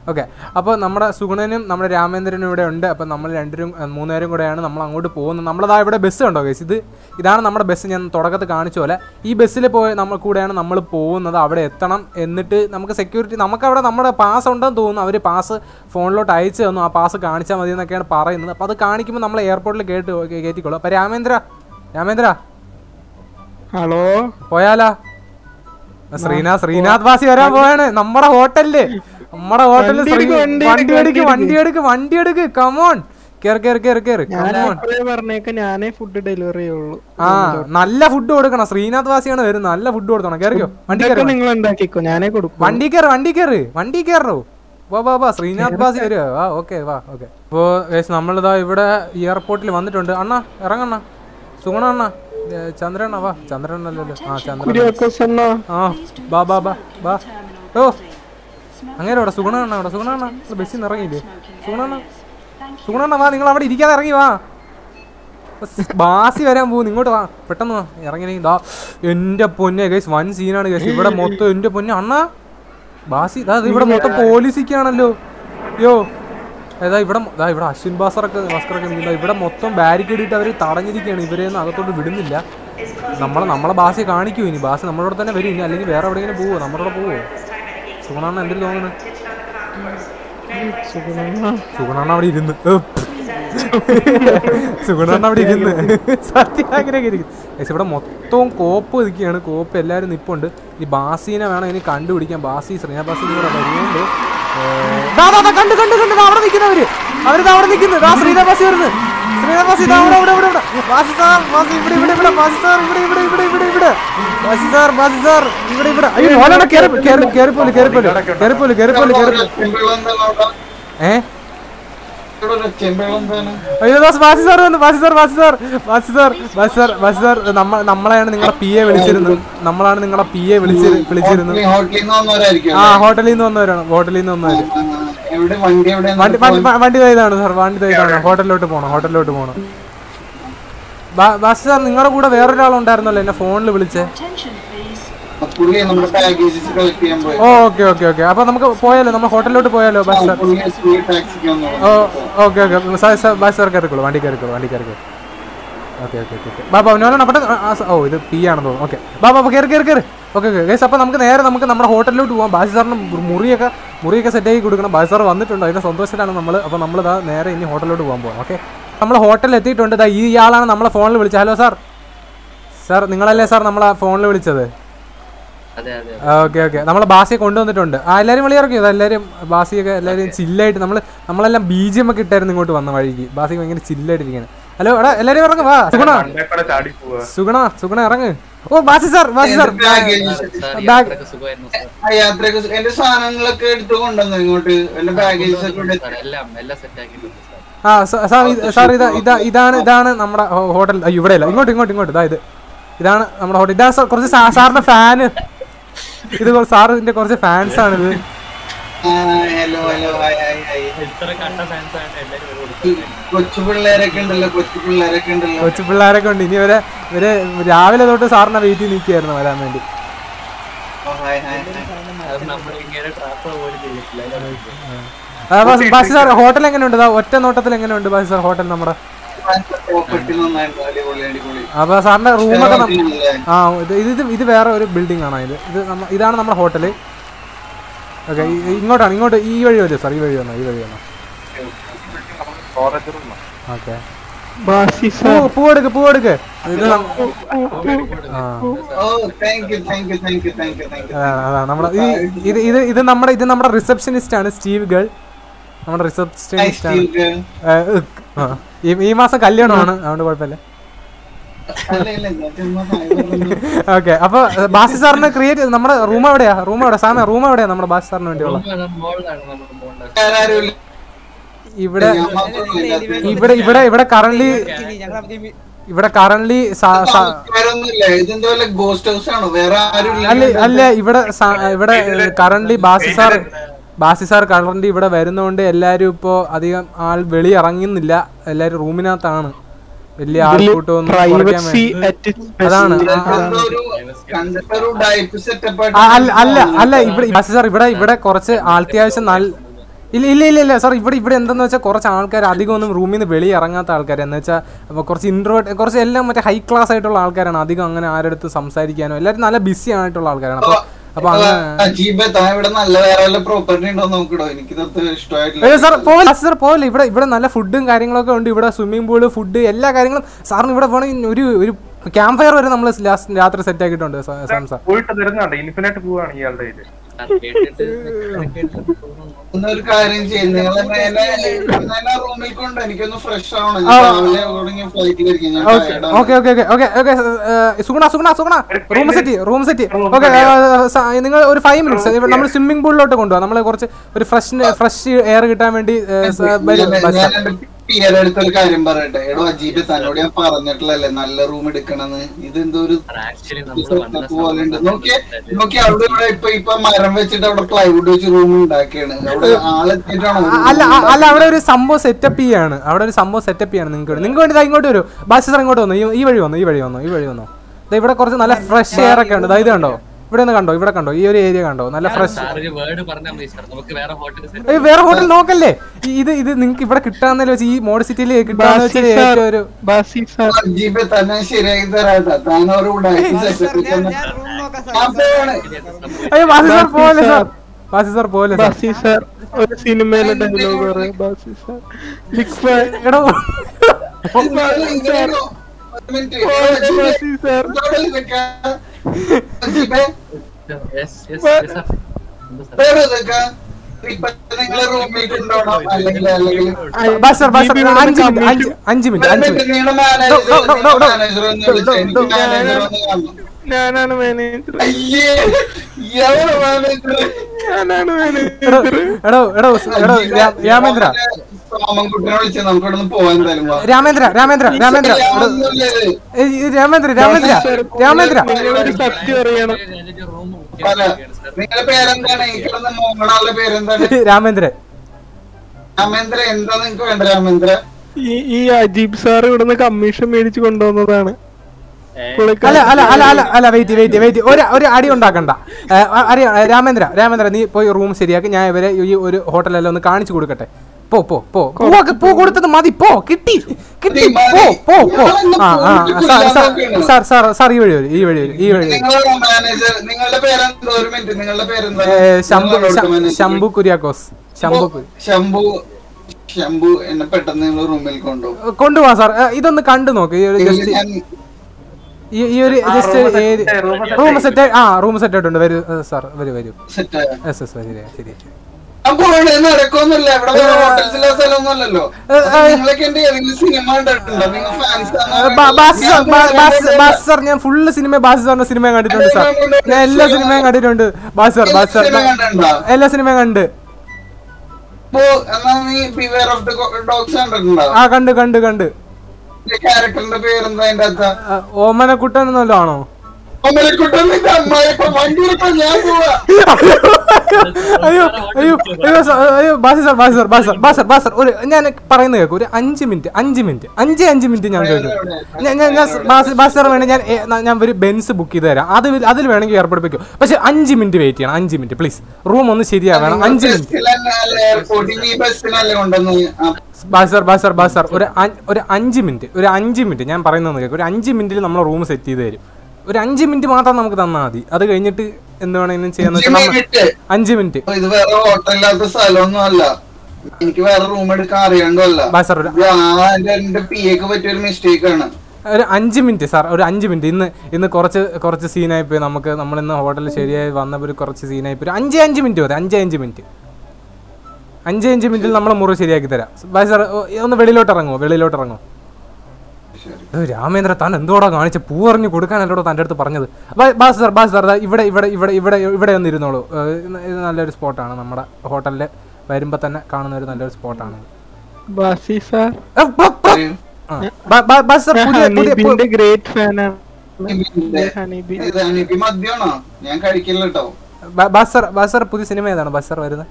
ഓക്കെ അപ്പോൾ നമ്മുടെ സുഗുണനും നമ്മുടെ രാമേന്ദ്രനും ഇവിടെ ഉണ്ട് അപ്പോൾ നമ്മൾ രണ്ടുപേരും ഏ, മൂന്നുപേരും കൂടെയാണ് നമ്മൾ അങ്ങോട്ട് പോകുന്നത് നമ്മളതാ ഇവിടെ ബസ് ഉണ്ടോ ഗൈസ് ഇത് ഇതാണ് നമ്മുടെ ബസ് ഞാൻ തുടക്കത്തിൽ കാണിച്ച പോലെ ഈ ബസ്സിൽ പോയി നമ്മൾ കൂടെയാണ് നമ്മൾ പോകുന്നത് അവിടെ എത്തണം എന്നിട്ട് നമുക്ക് സെക്യൂരിറ്റി നമുക്ക് അവിടെ നമ്മുടെ പാസ് ഉണ്ടെന്ന് തോന്നുന്നു അവർ പാസ് ഫോണിലോട്ട് അയച്ചു തന്നു ആ പാസ് കാണിച്ചാൽ മതി എന്നൊക്കെയാണ് പറയുന്നത് അപ്പോൾ അത് കാണിക്കുമ്പോൾ നമ്മൾ എയർപോർട്ടിൽ കേട്ട് കയറ്റിക്കോളും അപ്പോൾ രാമേന്ദ്ര രാമേന്ദ്ര ഹലോ പോയാലോ ശ്രീനാഥ് ശ്രീനാഥ് വാസി വരാൻ പോവാണ് നമ്മുടെ ഹോട്ടലില് നമ്മുടെ ഹോട്ടലിൽ വണ്ടി എടുക്ക്, വണ്ടി വണ്ടി എടുക്ക്, എടുക്ക് വണ്ടി വണ്ടി എടുക്ക് വണ്ടി എടുക്ക് കമോൺ കേറ് കേറ് കേറ് കേറ് ഞാൻ കമോൺ അപ്പഴേ പറഞ്ഞേക്ക ഞാനേ ഫുഡ് ഡെലിവറി ചെയ്യുള്ളൂ ആ നല്ല ഫുഡ് കൊടുക്കണം ശ്രീനാഥ് വാസിയാണ് വരുന്നത് നല്ല ഫുഡ് കൊടുക്കണം കേറിക്കോ വണ്ടി ഇതൊക്കെ കയറി നിങ്ങൾ ഉണ്ടാക്കിക്കോ ഞാനേ കൊടുക്കും വണ്ടി കയറ് വണ്ടി കയറ് വണ്ടി കയറോ വാ വാ വാ ശ്രീനാഥ് വാസി വരുമോ വാ ഓക്കെ വാ ഓക്കെ അപ്പോൾ നമ്മളിതാ ഇവിടെ എയർപോർട്ടിൽ വന്നിട്ടുണ്ട് അണ്ണാ ഇറങ്ങണ്ണ സുഗുണ അണ്ണ ഏ, ചന്ദ്രണ്ണ വാ ചന്ദ്രൻ അല്ലല്ലോ ആ ചന്ദ്രൻ കുര്യാക്കോസ് എന്നാ ആ ബാ ബാ ബാ ബാ ഓ അങ്ങനെ അവിടെ സുഗുണ അവിടെ സുഗുണ ബസ്സിൽ നിന്ന് ഇറങ്ങിയില്ലേ സുഗുണ സുഗുണ വാ നിങ്ങൾ അവിടെ ഇരിക്കാതെ ഇറങ്ങി വാ ബസ് ബാസി വരാൻ പോകുന്നു ഇങ്ങോട്ട് വാ പെട്ടെന്ന് വാ ഇറങ്ങി ദാ എന്റെ പൊന്നെ ഗൈസ് വൻ സീനാണ് ഗൈസ് ഇവിടെ മൊത്തം എന്റെ പൊന്നെ അണ്ണാ ബാസി ദാ ഇത് ഇവിടെ മൊത്തം പോലീസിക്കാണല്ലോ യോ ഏതാ ഇവിടെ മൊ- ദാ ഇവിടെ അശ്വിൻ ബാസറൊക്കെ ഭാസ്കറൊക്കെ നിൽക്കുന്ന ഇവിടെ മൊത്തം ബാരിക്കേഡ് ഇട്ട് അവർ തടഞ്ഞിരിക്കുകയാണ് ഇവരെ ഒന്നും അകത്തോട്ട് വിടുന്നില്ല നമ്മളെ നമ്മളെ ബാസി കാണിക്കൂ ഇനി ബാസി നമ്മളോട് തന്നെ വരും ഇനി അല്ലെങ്കിൽ വേറെ എവിടെയെങ്കിലും പോവോ നമ്മുടെ കൂടെ പോവോ സുഗുണാണ് എന്തൊരു തോന്നുന്നു സുഗുണാണ് അവിടെ ഇരുന്ന് സുഗുണാണ് അവിടെ ഇരുന്ന് സത്യം അങ്ങനെയൊക്കെ ഇരിക്കും പക്ഷെ ഇവിടെ മൊത്തവും കോപ്പ് നിൽക്കുകയാണ് കോപ്പ് എല്ലാവരും നിപ്പുണ്ട് ഈ ബാസീനെ വേണം ഇനി കണ്ടുപിടിക്കാൻ ബാസി ശ്രീനാ ബാസി കൂടെ വരുന്നുണ്ട് ദാ, ദാ, ദാ, കണ്ടു കണ്ടു കണ്ടു ദാ അവിടെ നിൽക്കുന്നവര് അവര് ദാ അവിടെ നിൽക്കുന്നു ദാ ശ്രീനാ ബാസി വരുന്നു ശ്രീനാ ബാസി ദാ അവിടെ ഇവിടെ ഇവിടെ ഇവിടെ ബാസി സാർ ബാസി ഇവിടെ ഇവിടെ ഇവിടെ ബാസി സാർ ഇവിടെ ഇവിടെ ഇവിടെ ഇവിടെ ഇവിടെ ബാസി സാർ ബാസി സാർ ഇവിടെ ഇവിടെ അയ്യോ ഓലോടെ കേറി കേറി കേറിപ്പോലെ കേറിപ്പോലെ കേറിപ്പോലെ കേറിപ്പോലെ കേറിപ്പോലെ ഏഹ് അയ്യോ ദാസ് ബാസി സാർ വന്നു ബാസി സാർ ബാസി സാർ ബാസി സാർ ബാസി സാർ ബാസി സാർ നമ്മ നമ്മളെയാണ് നിങ്ങളെ പി എ വിളിച്ചിരുന്നത് നമ്മളാണ് നിങ്ങളെ പി എ വിളിച്ച് വിളിച്ചിരുന്നത് ഹോട്ടലിൽ നിന്ന് വന്നവരായിരിക്കും ആ ഹോട്ടലിൽ നിന്ന് വന്നവരാണ് ഹോട്ടലിൽ നിന്ന് വന്നവര് എവിടെ വണ്ടി എവിടെ വണ്ടി വണ്ടി വണ്ടി ദാ ഇതാണ് സാർ വണ്ടി ദാ ഇതാണ് ഹോട്ടലിലോട്ട് പോകണം ഹോട്ടലിലോട്ട് പോകണം ബാ- ബാസി സാർ നിങ്ങളുടെ കൂടെ വേറൊരാൾ ഉണ്ടായിരുന്നല്ലോ എന്നെ ഫോണിൽ വിളിച്ചേ പുള്ളി നമ്മുടെ പാക്കേജസ് കളക്ട് ചെയ്യാൻ പോയി ഓ ഓക്കെ ഓക്കെ ഓക്കെ അപ്പൊ നമുക്ക് പോയാലോ നമ്മൾ ഹോട്ടലിലോട്ട് പോയാലോ ബാസി സാർ പുള്ളി ഫ്രീ ടാക്സിക്ക് വന്നു oh okay okay sir sir ബാസി സാർ കയറിക്കോളൂ വണ്ടി കയറിക്കോളൂ വണ്ടി കയറിക്കോളൂ ഓക്കെ ഓക്കെ ഓക്കെ ഓക്കെ ബാബാ നോലാണ് പെട്ടെന്ന് ആ, ആ, സ- ഓ ഇത് പി ആണെന്ന് തോന്നുന്നു ഓക്കെ ബാബാ അപ്പോൾ കയറി കയറി കയറി ഓക്കെ ഓക്കെ ഗൈസ് അപ്പോൾ നമുക്ക് നേരെ നമുക്ക് നമ്മുടെ ഹോട്ടലിലോട്ട് പോകാം ബാസി സാറിന് മു- മുറിയൊക്കെ മുറിയൊക്കെ സെറ്റാക്കി കൊടുക്കണം ബാസി സാർ വന്നിട്ടുണ്ട് അതിൻ്റെ സന്തോഷത്തിലാണ് നമ്മൾ അപ്പോൾ നമ്മൾ ഇതാ നേരെ ഇനി ഹോട്ടലിലോട്ട് പോകാൻ പോകാം ഓക്കെ നമ്മൾ ഹോട്ടലിൽ എത്തിയിട്ടുണ്ട് ഇതാ ഈ ആളാണ് നമ്മളെ ഫോണിൽ വിളിച്ചത് ഹലോ സാർ സാർ നിങ്ങളല്ലേ സാർ നമ്മളെ ഫോണിൽ വിളിച്ചത് അതെ അതെ ഓക്കെ ഓക്കെ നമ്മളെ ബാസിയെ കൊണ്ടുവന്നിട്ടുണ്ട് ആ എല്ലാവരും വിളിയിറക്കി എല്ലാവരും ബാസിയൊക്കെ എല്ലാവരും ചില്ലായിട്ട് നമ്മൾ നമ്മളെല്ലാം ബി ജി എം ഒക്കെ ഇട്ടായിരുന്നു ഇങ്ങോട്ട് വന്ന വഴിക്ക് ബാസി ഭയങ്കര ചില്ലായിട്ടിരിക്കുകയാണ് ഹലോ എടാ എല്ലാവരും ഇറങ്ങ് വാ സുഗുണ സുഗുണ സുഗുണ ഇറങ്ങ് ഓ ബാസി സാർ ബാസി സാർ സാർ ബാഗ് യാത്രയൊക്കെ സുഖമായിരുന്നു സാർ ആ യാത്രയൊക്കെ സു- എന്റെ സാധനങ്ങളൊക്കെ എടുത്ത് കൊണ്ടുവന്നു ഇങ്ങോട്ട് എന്റെ പാക്കേജസ് ഒക്കെ ഇവിടെ സാർ എല്ലാം എല്ലാം സെറ്റ് ആക്കിയിട്ടുണ്ട് സാർ ആ സ- സാർ ഇത് സാർ ഇതാ ഇതാ ഇതാണ് ഇതാണ് നമ്മുടെ ഹോ- ഹോട്ടൽ അയ്യോ ഇവിടെ അല്ല ഇങ്ങോട്ട് ഇങ്ങോട്ട് ഇങ്ങോട്ട് ഇതാ ഇത് ഇതാണ് നമ്മുടെ ഹോട്ടൽ ഇതാണ് സാർ കുറച്ച് സാ- സാറിന്റെ ഫാന് ഇത് കൊ- സാർ ഇതിന്റെ കുറച്ച് ഫാൻസ് ആണ് ഇത് hello hello hi hi hi ഇത്ര കണ്ട ഫാൻസ് ആണ് എല്ലാവരും ഇവര് കൊടുത്തത്. കൊച്ചു പിള്ളേരൊക്കെ ഉണ്ടല്ലോ കൊച്ചു പിള്ളേരൊക്കെ ഉണ്ടല്ലോ കൊച്ചു പിള്ളേരൊക്കെ ഉണ്ട് ഇനി ഇവരെ ഇവര് രാവിലെ തൊട്ട് സാറിനെ വെയിറ്റ് നിൽക്കുകയായിരുന്നു വരാൻ വേണ്ടി ഓ, ഹായ് ഹായ് ഹായ് അത് നമ്മൾ ഇങ്ങനെ ട്രാൻസ്ഫർ പോലും ചെയ്തിട്ടില്ല ആ, ബാസി- ബാസി സാർ ഹോട്ടൽ എങ്ങനെയുണ്ട് ദാ ഒറ്റ നോട്ടത്തിൽ എങ്ങനെയുണ്ട് ബാസി സാർ ഹോട്ടൽ നമ്മുടെ പ്രോപ്പർട്ടി നന്നായിട്ട് അടിപൊളി അടിപൊളി അപ്പൊ സാറിന്റെ റൂമൊക്കെ നം- ഹോട്ടലിനല്ലേ? ആ ഇത് ഇത് ഇത് വേറെ ഒരു ബിൽഡിംഗ് ആണ് ഇത് ഇത് നമ്മ ഇതാണ് നമ്മുടെ ഹോട്ടൽ ഓക്കെ ഇങ്ങോട്ടാണ് ഇങ്ങോട്ട് ഈ വഴി വരുമോ സാർ ഈ വഴി വന്നോ ഈ വഴി വന്നോ ഓക്കെ ബാസി പൂ സാർ പൂവെടുക്ക് പൂവെടുക്ക് ഇത് നം- ആ ഓ thank you thank you thank you thank you thank you അതാണ് അതാണ് നമ്മുടെ ഈ ഇത് ഇത് ഇത് നമ്മുടെ ഇത് നമ്മുടെ റിസപ്ഷനിസ്റ്റ് ആണ് സ്റ്റീവ് ഗേൾ നമ്മുടെ റിസപ്ഷനിസ്റ്റ് ആണ് ഏ, ഇക്ക്. ആ. ഈ ഈ മാസം കല്യാണമാണ് അതുകൊണ്ട് കുഴപ്പമില്ല അല്ല ഇല്ല ഞാൻ ചുമ്മാ ഹായ് പറഞ്ഞു. ഓക്കെ അപ്പൊ ബാസി സാറിന് ക്രിയേറ്റ് നമ്മുടെ റൂം എവിടെയാ റൂം എവിടെ സാറിന് റൂം എവിടെയാ നമ്മുടെ ബാസി സാറിന് വേണ്ടിയുള്ള മോളിലാണ് നമ്മൾ പോകേണ്ടത് വേറെ ആരുമില്ല. ഇവിടെ ഞാൻ മാത്രമേ ഇല്ലാത്ത- ഇവിടെ ഇവിടെ ഇവിടെ കറന്റ് ഇവിടെ കറന്റ് ആൾക്കാരൊന്നുമില്ല ഇതെന്താ വല്ല ഗോസ്റ്റ് ഹൗസ് ആണോ വേറെ ആരും അല്ല അല്ല ഇവിടെ സ- ഇവിടെ കറന്റ് ബാസി സാർ ബാസി സാർ കറന്റ് ഇവിടെ വരുന്നോണ്ട് എല്ലാരും ഇപ്പോ അധികം ആൾ വെളി ഇറങ്ങുന്നില്ല എല്ലാരും റൂമിനകത്താണ് വലിയ ആൾക്കൂട്ടമൊന്നും കുറയ്ക്കാൻ പ്രൈവസി വേണ്ടി അറ്റ് അതാണ് ആ, ആ. ഒരു കണ്ടിട്ട് ഒരു ഡയറ്റ് സെറ്റപ്പ് ആ, അല്ല അല്ല അല്ല ഇവിടെ ബാസി സാർ ഇവിടെ ഇവിടെ കുറച്ച് അത്യാവശ്യം നല്ല ഇല്ല ഇല്ല ഇല്ല ഇല്ല സാർ ഇവിടെ ഇവിടെ എന്തെന്ന് വെച്ചാൽ കുറച്ച് ആൾക്കാർ അധികം ഒന്നും റൂമിൽ നിന്ന് വെളി ഇറങ്ങാത്ത ആൾക്കാർ എന്ന് വെച്ചാൽ അപ്പോൾ കുറച്ച് ഇൻട്രോവേർട്ട് കുറച്ച് എല്ലാം മറ്റേ ഹൈ ക്ലാസ് ആയിട്ടുള്ള ആൾക്കാരാണ് അധികം അങ്ങനെ ആരുടെ സംസാരിക്കാനോ എല്ലാവരും നല്ല ബിസി ആയിട്ടുള്ള ആൾക്കാരാണ് അപ്പോൾ അപ്പോൾ അങ്ങനെ അജീബ് താൻ ഇവിടെ നല്ല വേറെ വല്ല പ്രോപ്പർട്ടി ഉണ്ടോ നോക്കടോ എനിക്ക് ഇതൊക്കെ ഇഷ്ടമായിട്ടില്ല ഏയ് സാർ പോവില്ല സാർ പോവില്ല ഇവിടെ ഇവിടെ നല്ല ഫുഡും കാര്യങ്ങളൊക്കെ ഉണ്ട് ഇവിടെ സ്വിമ്മിംഗ് പൂള് ഫുഡ് എല്ലാ കാര്യങ്ങളും സാറിന് ഇവിടെ വേണമെങ്കിൽ ഒരു ഒരു ക്യാമ്പ് ഫയർ വരെ നമ്മൾ ലാസ്റ്റ് രാത്രി സെറ്റ് ആക്കിയിട്ടുണ്ട് സാ- സാം സാർ പോയിട്ട് തരുന്നുണ്ട് ഇൻഫിനിറ്റ് പോവാണ് ഇയാളുടെ കയ്യില് സാർ കേട്ടിട്ട് കേട്ടിട്ട് തോന്നുന്നു ഒന്ന് ഒരു കാര്യം ചെയ്യും നിങ്ങൾ എന്നെ റൂമിൽ കൊണ്ട് എനിക്കൊന്ന് ഫ്രഷ് ആവണം ആ. ഞാൻ രാവിലെ തുടങ്ങി ഫ്ലൈറ്റിലിരിക്കും ഞാൻ ഓക്കെ tired ആണ്. Okay okay okay okay okay Suguna Suguna Suguna room set room set okay നിങ്ങൾ ഒരു ഫൈവ് മിനിറ്റ്സ് നമ്മൾ സ്വിമ്മിംഗ് പൂളിലോട്ട് കൊണ്ടുപോകാം നമ്മൾ കുറച്ച് ഒരു ഫ്രഷ് ഫ്രഷ് എയർ കിട്ടാൻ വേണ്ടി ഏ, സ- വരും ഞാൻ- ബസ് ഞാൻ എന്റെ പിയറെ അടുത്തൊരു കാര്യം പറയട്ടെ എടോ അജീബ് തന്നോട് ഞാൻ പറഞ്ഞിട്ടില്ലല്ലേ നല്ല റൂം എടുക്കണമെന്ന് ഇതെന്തോ ഒരു ആക്ച്വലി നമ്മൾ വന്ന പോലുണ്ട് നോക്കിയേ സമയത്ത് നോക്കി അവിടെ ഇവിടെ ഇപ്പൊ ഇപ്പൊ മരം വെച്ചിട്ട് അവിടെ പ്ലൈവുഡ് വെച്ച് റൂം ഉണ്ടാക്കിയാണ് അവിടെ ആളെത്തിയിട്ടാണോ അല്ല അ- അല്ല അവിടെ ഒരു സംഭവം സെറ്റപ്പ് ചെയ്യാണ് അവിടെ ഒരു സംഭവം സെറ്റപ്പ് ചെയ്യാണ് നിങ്ങൾക്ക് നിങ്ങൾക്ക് വേണ്ടി ദാ ഇങ്ങോട്ട് വരും ബസ് സാർ ഇങ്ങോട്ട് വന്നു ഈ- ഈ വഴി വന്നു ഈ വഴി വന്നു ഈ വഴി വന്നു ദാ ഇവിടെ കുറച്ച് നല്ല ഫ്രഷ് എയർ ഒക്കെ ഉണ്ട് ദാ ഇത് കണ്ടോ ഇവിടെ ഒന്ന് കണ്ടോ ഇവിടെ കണ്ടോ ഈ ഒരു ഏരിയ കണ്ടോ നല്ല ഫ്രഷ് സാർ ഒരു വേർഡ് പറഞ്ഞാൽ മതി സാർ നമുക്ക് വേറെ ഹോട്ടൽ ഏയ് വേറെ ഹോട്ടൽ നോക്കല്ലേ ഈ- ഇത് ഇത് നിങ്ങൾക്ക് ഇവിടെ കിട്ടാന്നല്ലോ വെച്ച് ഈ മോഡ് സിറ്റിയിൽ കിട്ടാന്ന് വെച്ചാൽ ഏറ്റവും ഒരു ബാസി സാർ അജീബ് തന്നെ ശരിയാക്കി തരാട്ടാ താൻ ഒരു ഉടാക്കി സെറ്റപ്പ് ഞാൻ ഞാൻ റൂം നോക്കാം ഞാൻ സാർ പോവാണ് അയ്യോ ബാസി സാർ പോലെ സാർ ബാസി സാർ പോലെ സാർ ബാസി സാർ ഒരു സിനിമയിലെ ഡയലോഗ് പറയാം ബാസി സാർ ബിഗ് ഫാൻ എടോ ഇങ്ങനെയാണോ? ഒരു മിനിറ്റ്. ബാസി സാർ ഇതോടെ ഇതൊക്കെ. അജീബേ, യെസ് യെസ് സാർ വേറെ ഇതൊക്കെ. ഇപ്പൊ നിങ്ങളെ റൂമിൽ കൊണ്ടുപോകണം അല്ലെങ്കിൽ അല്ലെങ്കിൽ ബാസ് സാർ ബാസ് സാർ അഞ്ച് മിനിറ്റ് അഞ്ച് അഞ്ച് മിനിറ്റ് അഞ്ച് മിനിറ്റ് നിങ്ങളുടെ മാനേജർ ഡോ, ഡോ, ഡോ, ഡോ. മാനേജർ ഒന്ന് വിളിച്ചാൽ എനിക്ക് ഡോ, ഡോ. മാനേജർ ഒന്ന് കാണണം ഞാനാണ് മാനേജർ അയ്യേ ഇയാളാണ് മാനേജർ ഞാനാണ് എടോ മാനേജർ എടോ എടോ എടോ രാ- രാമേന്ദ്ര സോമൻകുട്ടിനെ വിളിച്ച് നമുക്ക് ഇവിടെ നിന്ന് പോവാൻ എന്തായാലും വാ. രാമേന്ദ്ര രാമേന്ദ്ര രാമേന്ദ്ര എടോ, ഞാനൊന്നുമില്ല ഇത്. ഏയ്, ഈ രാമേന്ദ്ര രാമേന്ദ്ര രാമേന്ദ്ര നിങ്ങളൊരു സത്യം അറിയണം റൂം പറ. നിങ്ങളുടെ പേരെന്താണ് എനിക്കിവിടെ മോങ്ങണാളുടെ പേരെന്താണ് രാമേന്ദ്രൻ രാമേന്ദ്ര എന്താ നിങ്ങക്ക് വേണ്ട രാമേന്ദ്ര ഈ ഈ അജീബ് സാർ ഇവിടുന്ന് കമ്മീഷൻ മേടിച്ച് കൊണ്ടുവന്നതാണ് പുള്ളിക്കാരൻ- അല്ല അല്ല അല്ല അല്ല അല്ല വെയിറ്റ് വെയിറ്റ് വെയിറ്റ് ഒരു ഒരു അടി ഉണ്ടാക്കണ്ട ഏ, അ- അറിയാം ഏ, രാമേന്ദ്ര രാമേന്ദ്ര നീ പോയി റൂം ശരിയാക്കി ഞാൻ ഇവരെ ഈ ഒരു ഹോട്ടലെല്ലാം ഒന്ന് കാണിച്ചു കൊടുക്കട്ടെ പോ പോ പോ പൂവൊക്കെ പൂ കൊടുത്തത് മതി പോ കിട്ടി കിട്ടി പോ പോ പോ ആ ആ sir sir sir sir sir ഈ വഴി വരും ഈ വഴി വരും ഈ വഴി വരും നിങ്ങളുടെ മാനേജർ നിങ്ങളുടെ പേരെന്താ ഒരു മിനിറ്റ് നിങ്ങളുടെ പേരെന്താ ഏ, ശംഭു നിങ്ങളുടെ ശ- manager. ശംഭു കുര്യാക്കോസ് ശംഭു കു- ശംഭു ശംഭു എന്നെ പെട്ടെന്ന് നിങ്ങൾ റൂമിൽ കൊണ്ടുപോകും കൊണ്ടുപോവാ സാർ ഏ, ഇതൊന്ന് കണ്ടു നോക്ക് ഈ ഒരു ജസ്റ്റ് ഞാൻ ഈ ഈ ഒരു ജസ്റ്റ് റൂം സെറ്റ് ആ റൂം സെറ്റ് ആയിട്ടുണ്ട് വരൂ ഏ, സാർ വരൂ വരൂ സെറ്റ് എസ് എസ് ശരി ശരി ശരി ഞാൻ പോണേ നടക്കൊന്നുമില്ല ഇവിടെ വേറെ ഹോട്ടൽസിലെ സ്ഥലമൊന്നുമല്ലോ നിങ്ങളൊക്കെ എന്റെ ഏതെങ്കിലും സിനിമ കണ്ടിട്ടുണ്ടോ നിങ്ങൾ ബാ- ബാസ് സാർ, ബാ- ബാസ്- ബാസ് സാർ ഞാൻ ഫുള്ള് സിനിമ ബാസ് സാറിന്റെ സിനിമ കണ്ടിട്ടുണ്ട് സാർ ഞാൻ എല്ലാ സിനിമയും കണ്ടിട്ടുണ്ട് ബാസ് സാർ ബാസ് സാർ കണ്ടിട്ടുണ്ടോ എല്ലാ സിനിമയും കണ്ട് അപ്പോ എന്നാ നീ ബിവെയർ ഓഫ് ദ ഡോഗ്സ് കണ്ടിട്ടുണ്ടോ ആ കണ്ട് കണ്ട് കണ്ട് ക്യാരക്ടറിന്റെ പേരെന്താ അതിന്റെ അകത്ത് ആ, ഓമനക്കുട്ടൻ എന്നല്ലോ ആണോ അമ്മലക്കുട്ടൻ നിന്റെ അമ്മായിപ്പോ വണ്ടി എടുക്കാൻ ഞാൻ പോവാ അയ്യോ അയ്യോ അയ്യോ സാർ, അയ്യോ ബാസി സാർ ബാസി സാർ ബാസി സാർ ബാസി സാർ ബാസി സാർ ഒരു ഞാൻ പറയുന്നത് കേൾക്കും ഒരു അഞ്ച് മിനിറ്റ് അഞ്ച് മിനിറ്റ് അഞ്ച് അഞ്ച് മിനിറ്റ് ഞാൻ ചോദിക്കും ഞാൻ ഞാൻ ഞാൻ ബാസി ബാസി സാർ വേണേ ഞാൻ ഏ, ന- ഞാൻ ഒരു ബെൻസ് ബുക്ക് ചെയ്ത് തരാം അത് വി- അതിൽ വേണമെങ്കിൽ ഏർപ്പെടുപ്പിക്കും പക്ഷെ അഞ്ച് മിനിറ്റ് വെയിറ്റ് ചെയ്യണം അഞ്ച് മിനിറ്റ് പ്ലീസ് റൂം ഒന്ന് ശരിയാവണം അഞ്ച് മിനിറ്റ് എയർപോർട്ടിൽ ഈ ബസ്സിനല്ലേ കൊണ്ടുവന്ന് ആ, Bhasi sir Bhasi sir Bhasi sir ഒരു അഞ്ച്- ഒരു അഞ്ച് മിനിറ്റ് ഒരു അഞ്ച് മിനിറ്റ് ഞാൻ പറയുന്നത് കേൾക്കും ഒരു അഞ്ച് മിനിറ്റിൽ നമ്മൾ റൂം സെറ്റ് ചെയ്ത് തരും ഒരു അഞ്ച് മിനിറ്റ് മാത്രം നമുക്ക് തന്നാൽ മതി അത് കഴിഞ്ഞിട്ട് എന്ത് വേണമെങ്കിലും ചെയ്യാന്ന് അഞ്ച് വെച്ചാൽ നമ്മൾ മിനിറ്റ് അഞ്ച് മിനിറ്റ് ഇത് വേറെ ഹോട്ടലില്ലാത്ത സ്ഥലമൊന്നും അല്ല എനിക്ക് വേറെ റൂം എടുക്കാൻ അറിയണ്ടല്ല ബാസ് സാർ ഒരു ഇത് ആ എന്റെ എന്റെ പി എക്ക് പറ്റിയൊരു മിസ്റ്റേക്ക് ആണ് ഒരു അഞ്ച് മിനിറ്റ് സാർ ഒരു അഞ്ച് മിനിറ്റ് ഇന്ന് ഇന്ന് കുറച്ച് കുറച്ച് സീനായി പോയി നമുക്ക് നമ്മൾ ഇന്ന് ഹോട്ടലിൽ ശരിയായി വന്നപ്പോൾ ഒരു കുറച്ച് സീനായി പോയി ഒരു അഞ്ച് അഞ്ച് മിനിറ്റ് മതി അഞ്ച് അഞ്ച് മിനിറ്റ് അഞ്ച് അഞ്ച് മിനിറ്റിൽ നമ്മൾ മുറി ശരിയാക്കി തരാം ബായ് സാർ ഓ, ഒന്ന് വെളിയിലോട്ട് ഇറങ്ങുമോ വെളിയിലോട്ട് ഇറങ്ങുമോ ഏ, രാമേന്ദ്ര താൻ എന്തോടാ കാണിച്ച പൂ അറിഞ്ഞു കൊടുക്കാനല്ലോടോ തൻ്റെ അടുത്ത് പറഞ്ഞത് ബാ- ബാസ് സാർ ബാസ് സാർ ദാ ഇവിടെ ഇവിടെ ഇവിടെ ഇവിടെ ഇവിടെ ഒന്ന് ഇരുന്നോളൂ ഏ, ഇത് ഇത് നല്ലൊരു സ്പോട്ടാണ് നമ്മുടെ ഹോട്ടലിൽ വരുമ്പോൾ തന്നെ കാണുന്ന ഒരു നല്ലൊരു സ്പോട്ടാണ് ബാസി സാർ ആ. ബാ- ബാ- ബാസ് സാർ പുതിയ പുതിയ പു- ഹണീബിന്റെ ഗ്രേറ്റ് ഫാനാണ് ഇതിന്റെ- ഹണീബി ഇത് എനിക്ക് മദ്യമാണോ ഞാൻ കഴിക്കില്ല കേട്ടോ ബാ- ബാസ് സാർ ബാസ് സാർ പുതിയ സിനിമ ഏതാണ് ബാസ് സാർ വരുന്നത്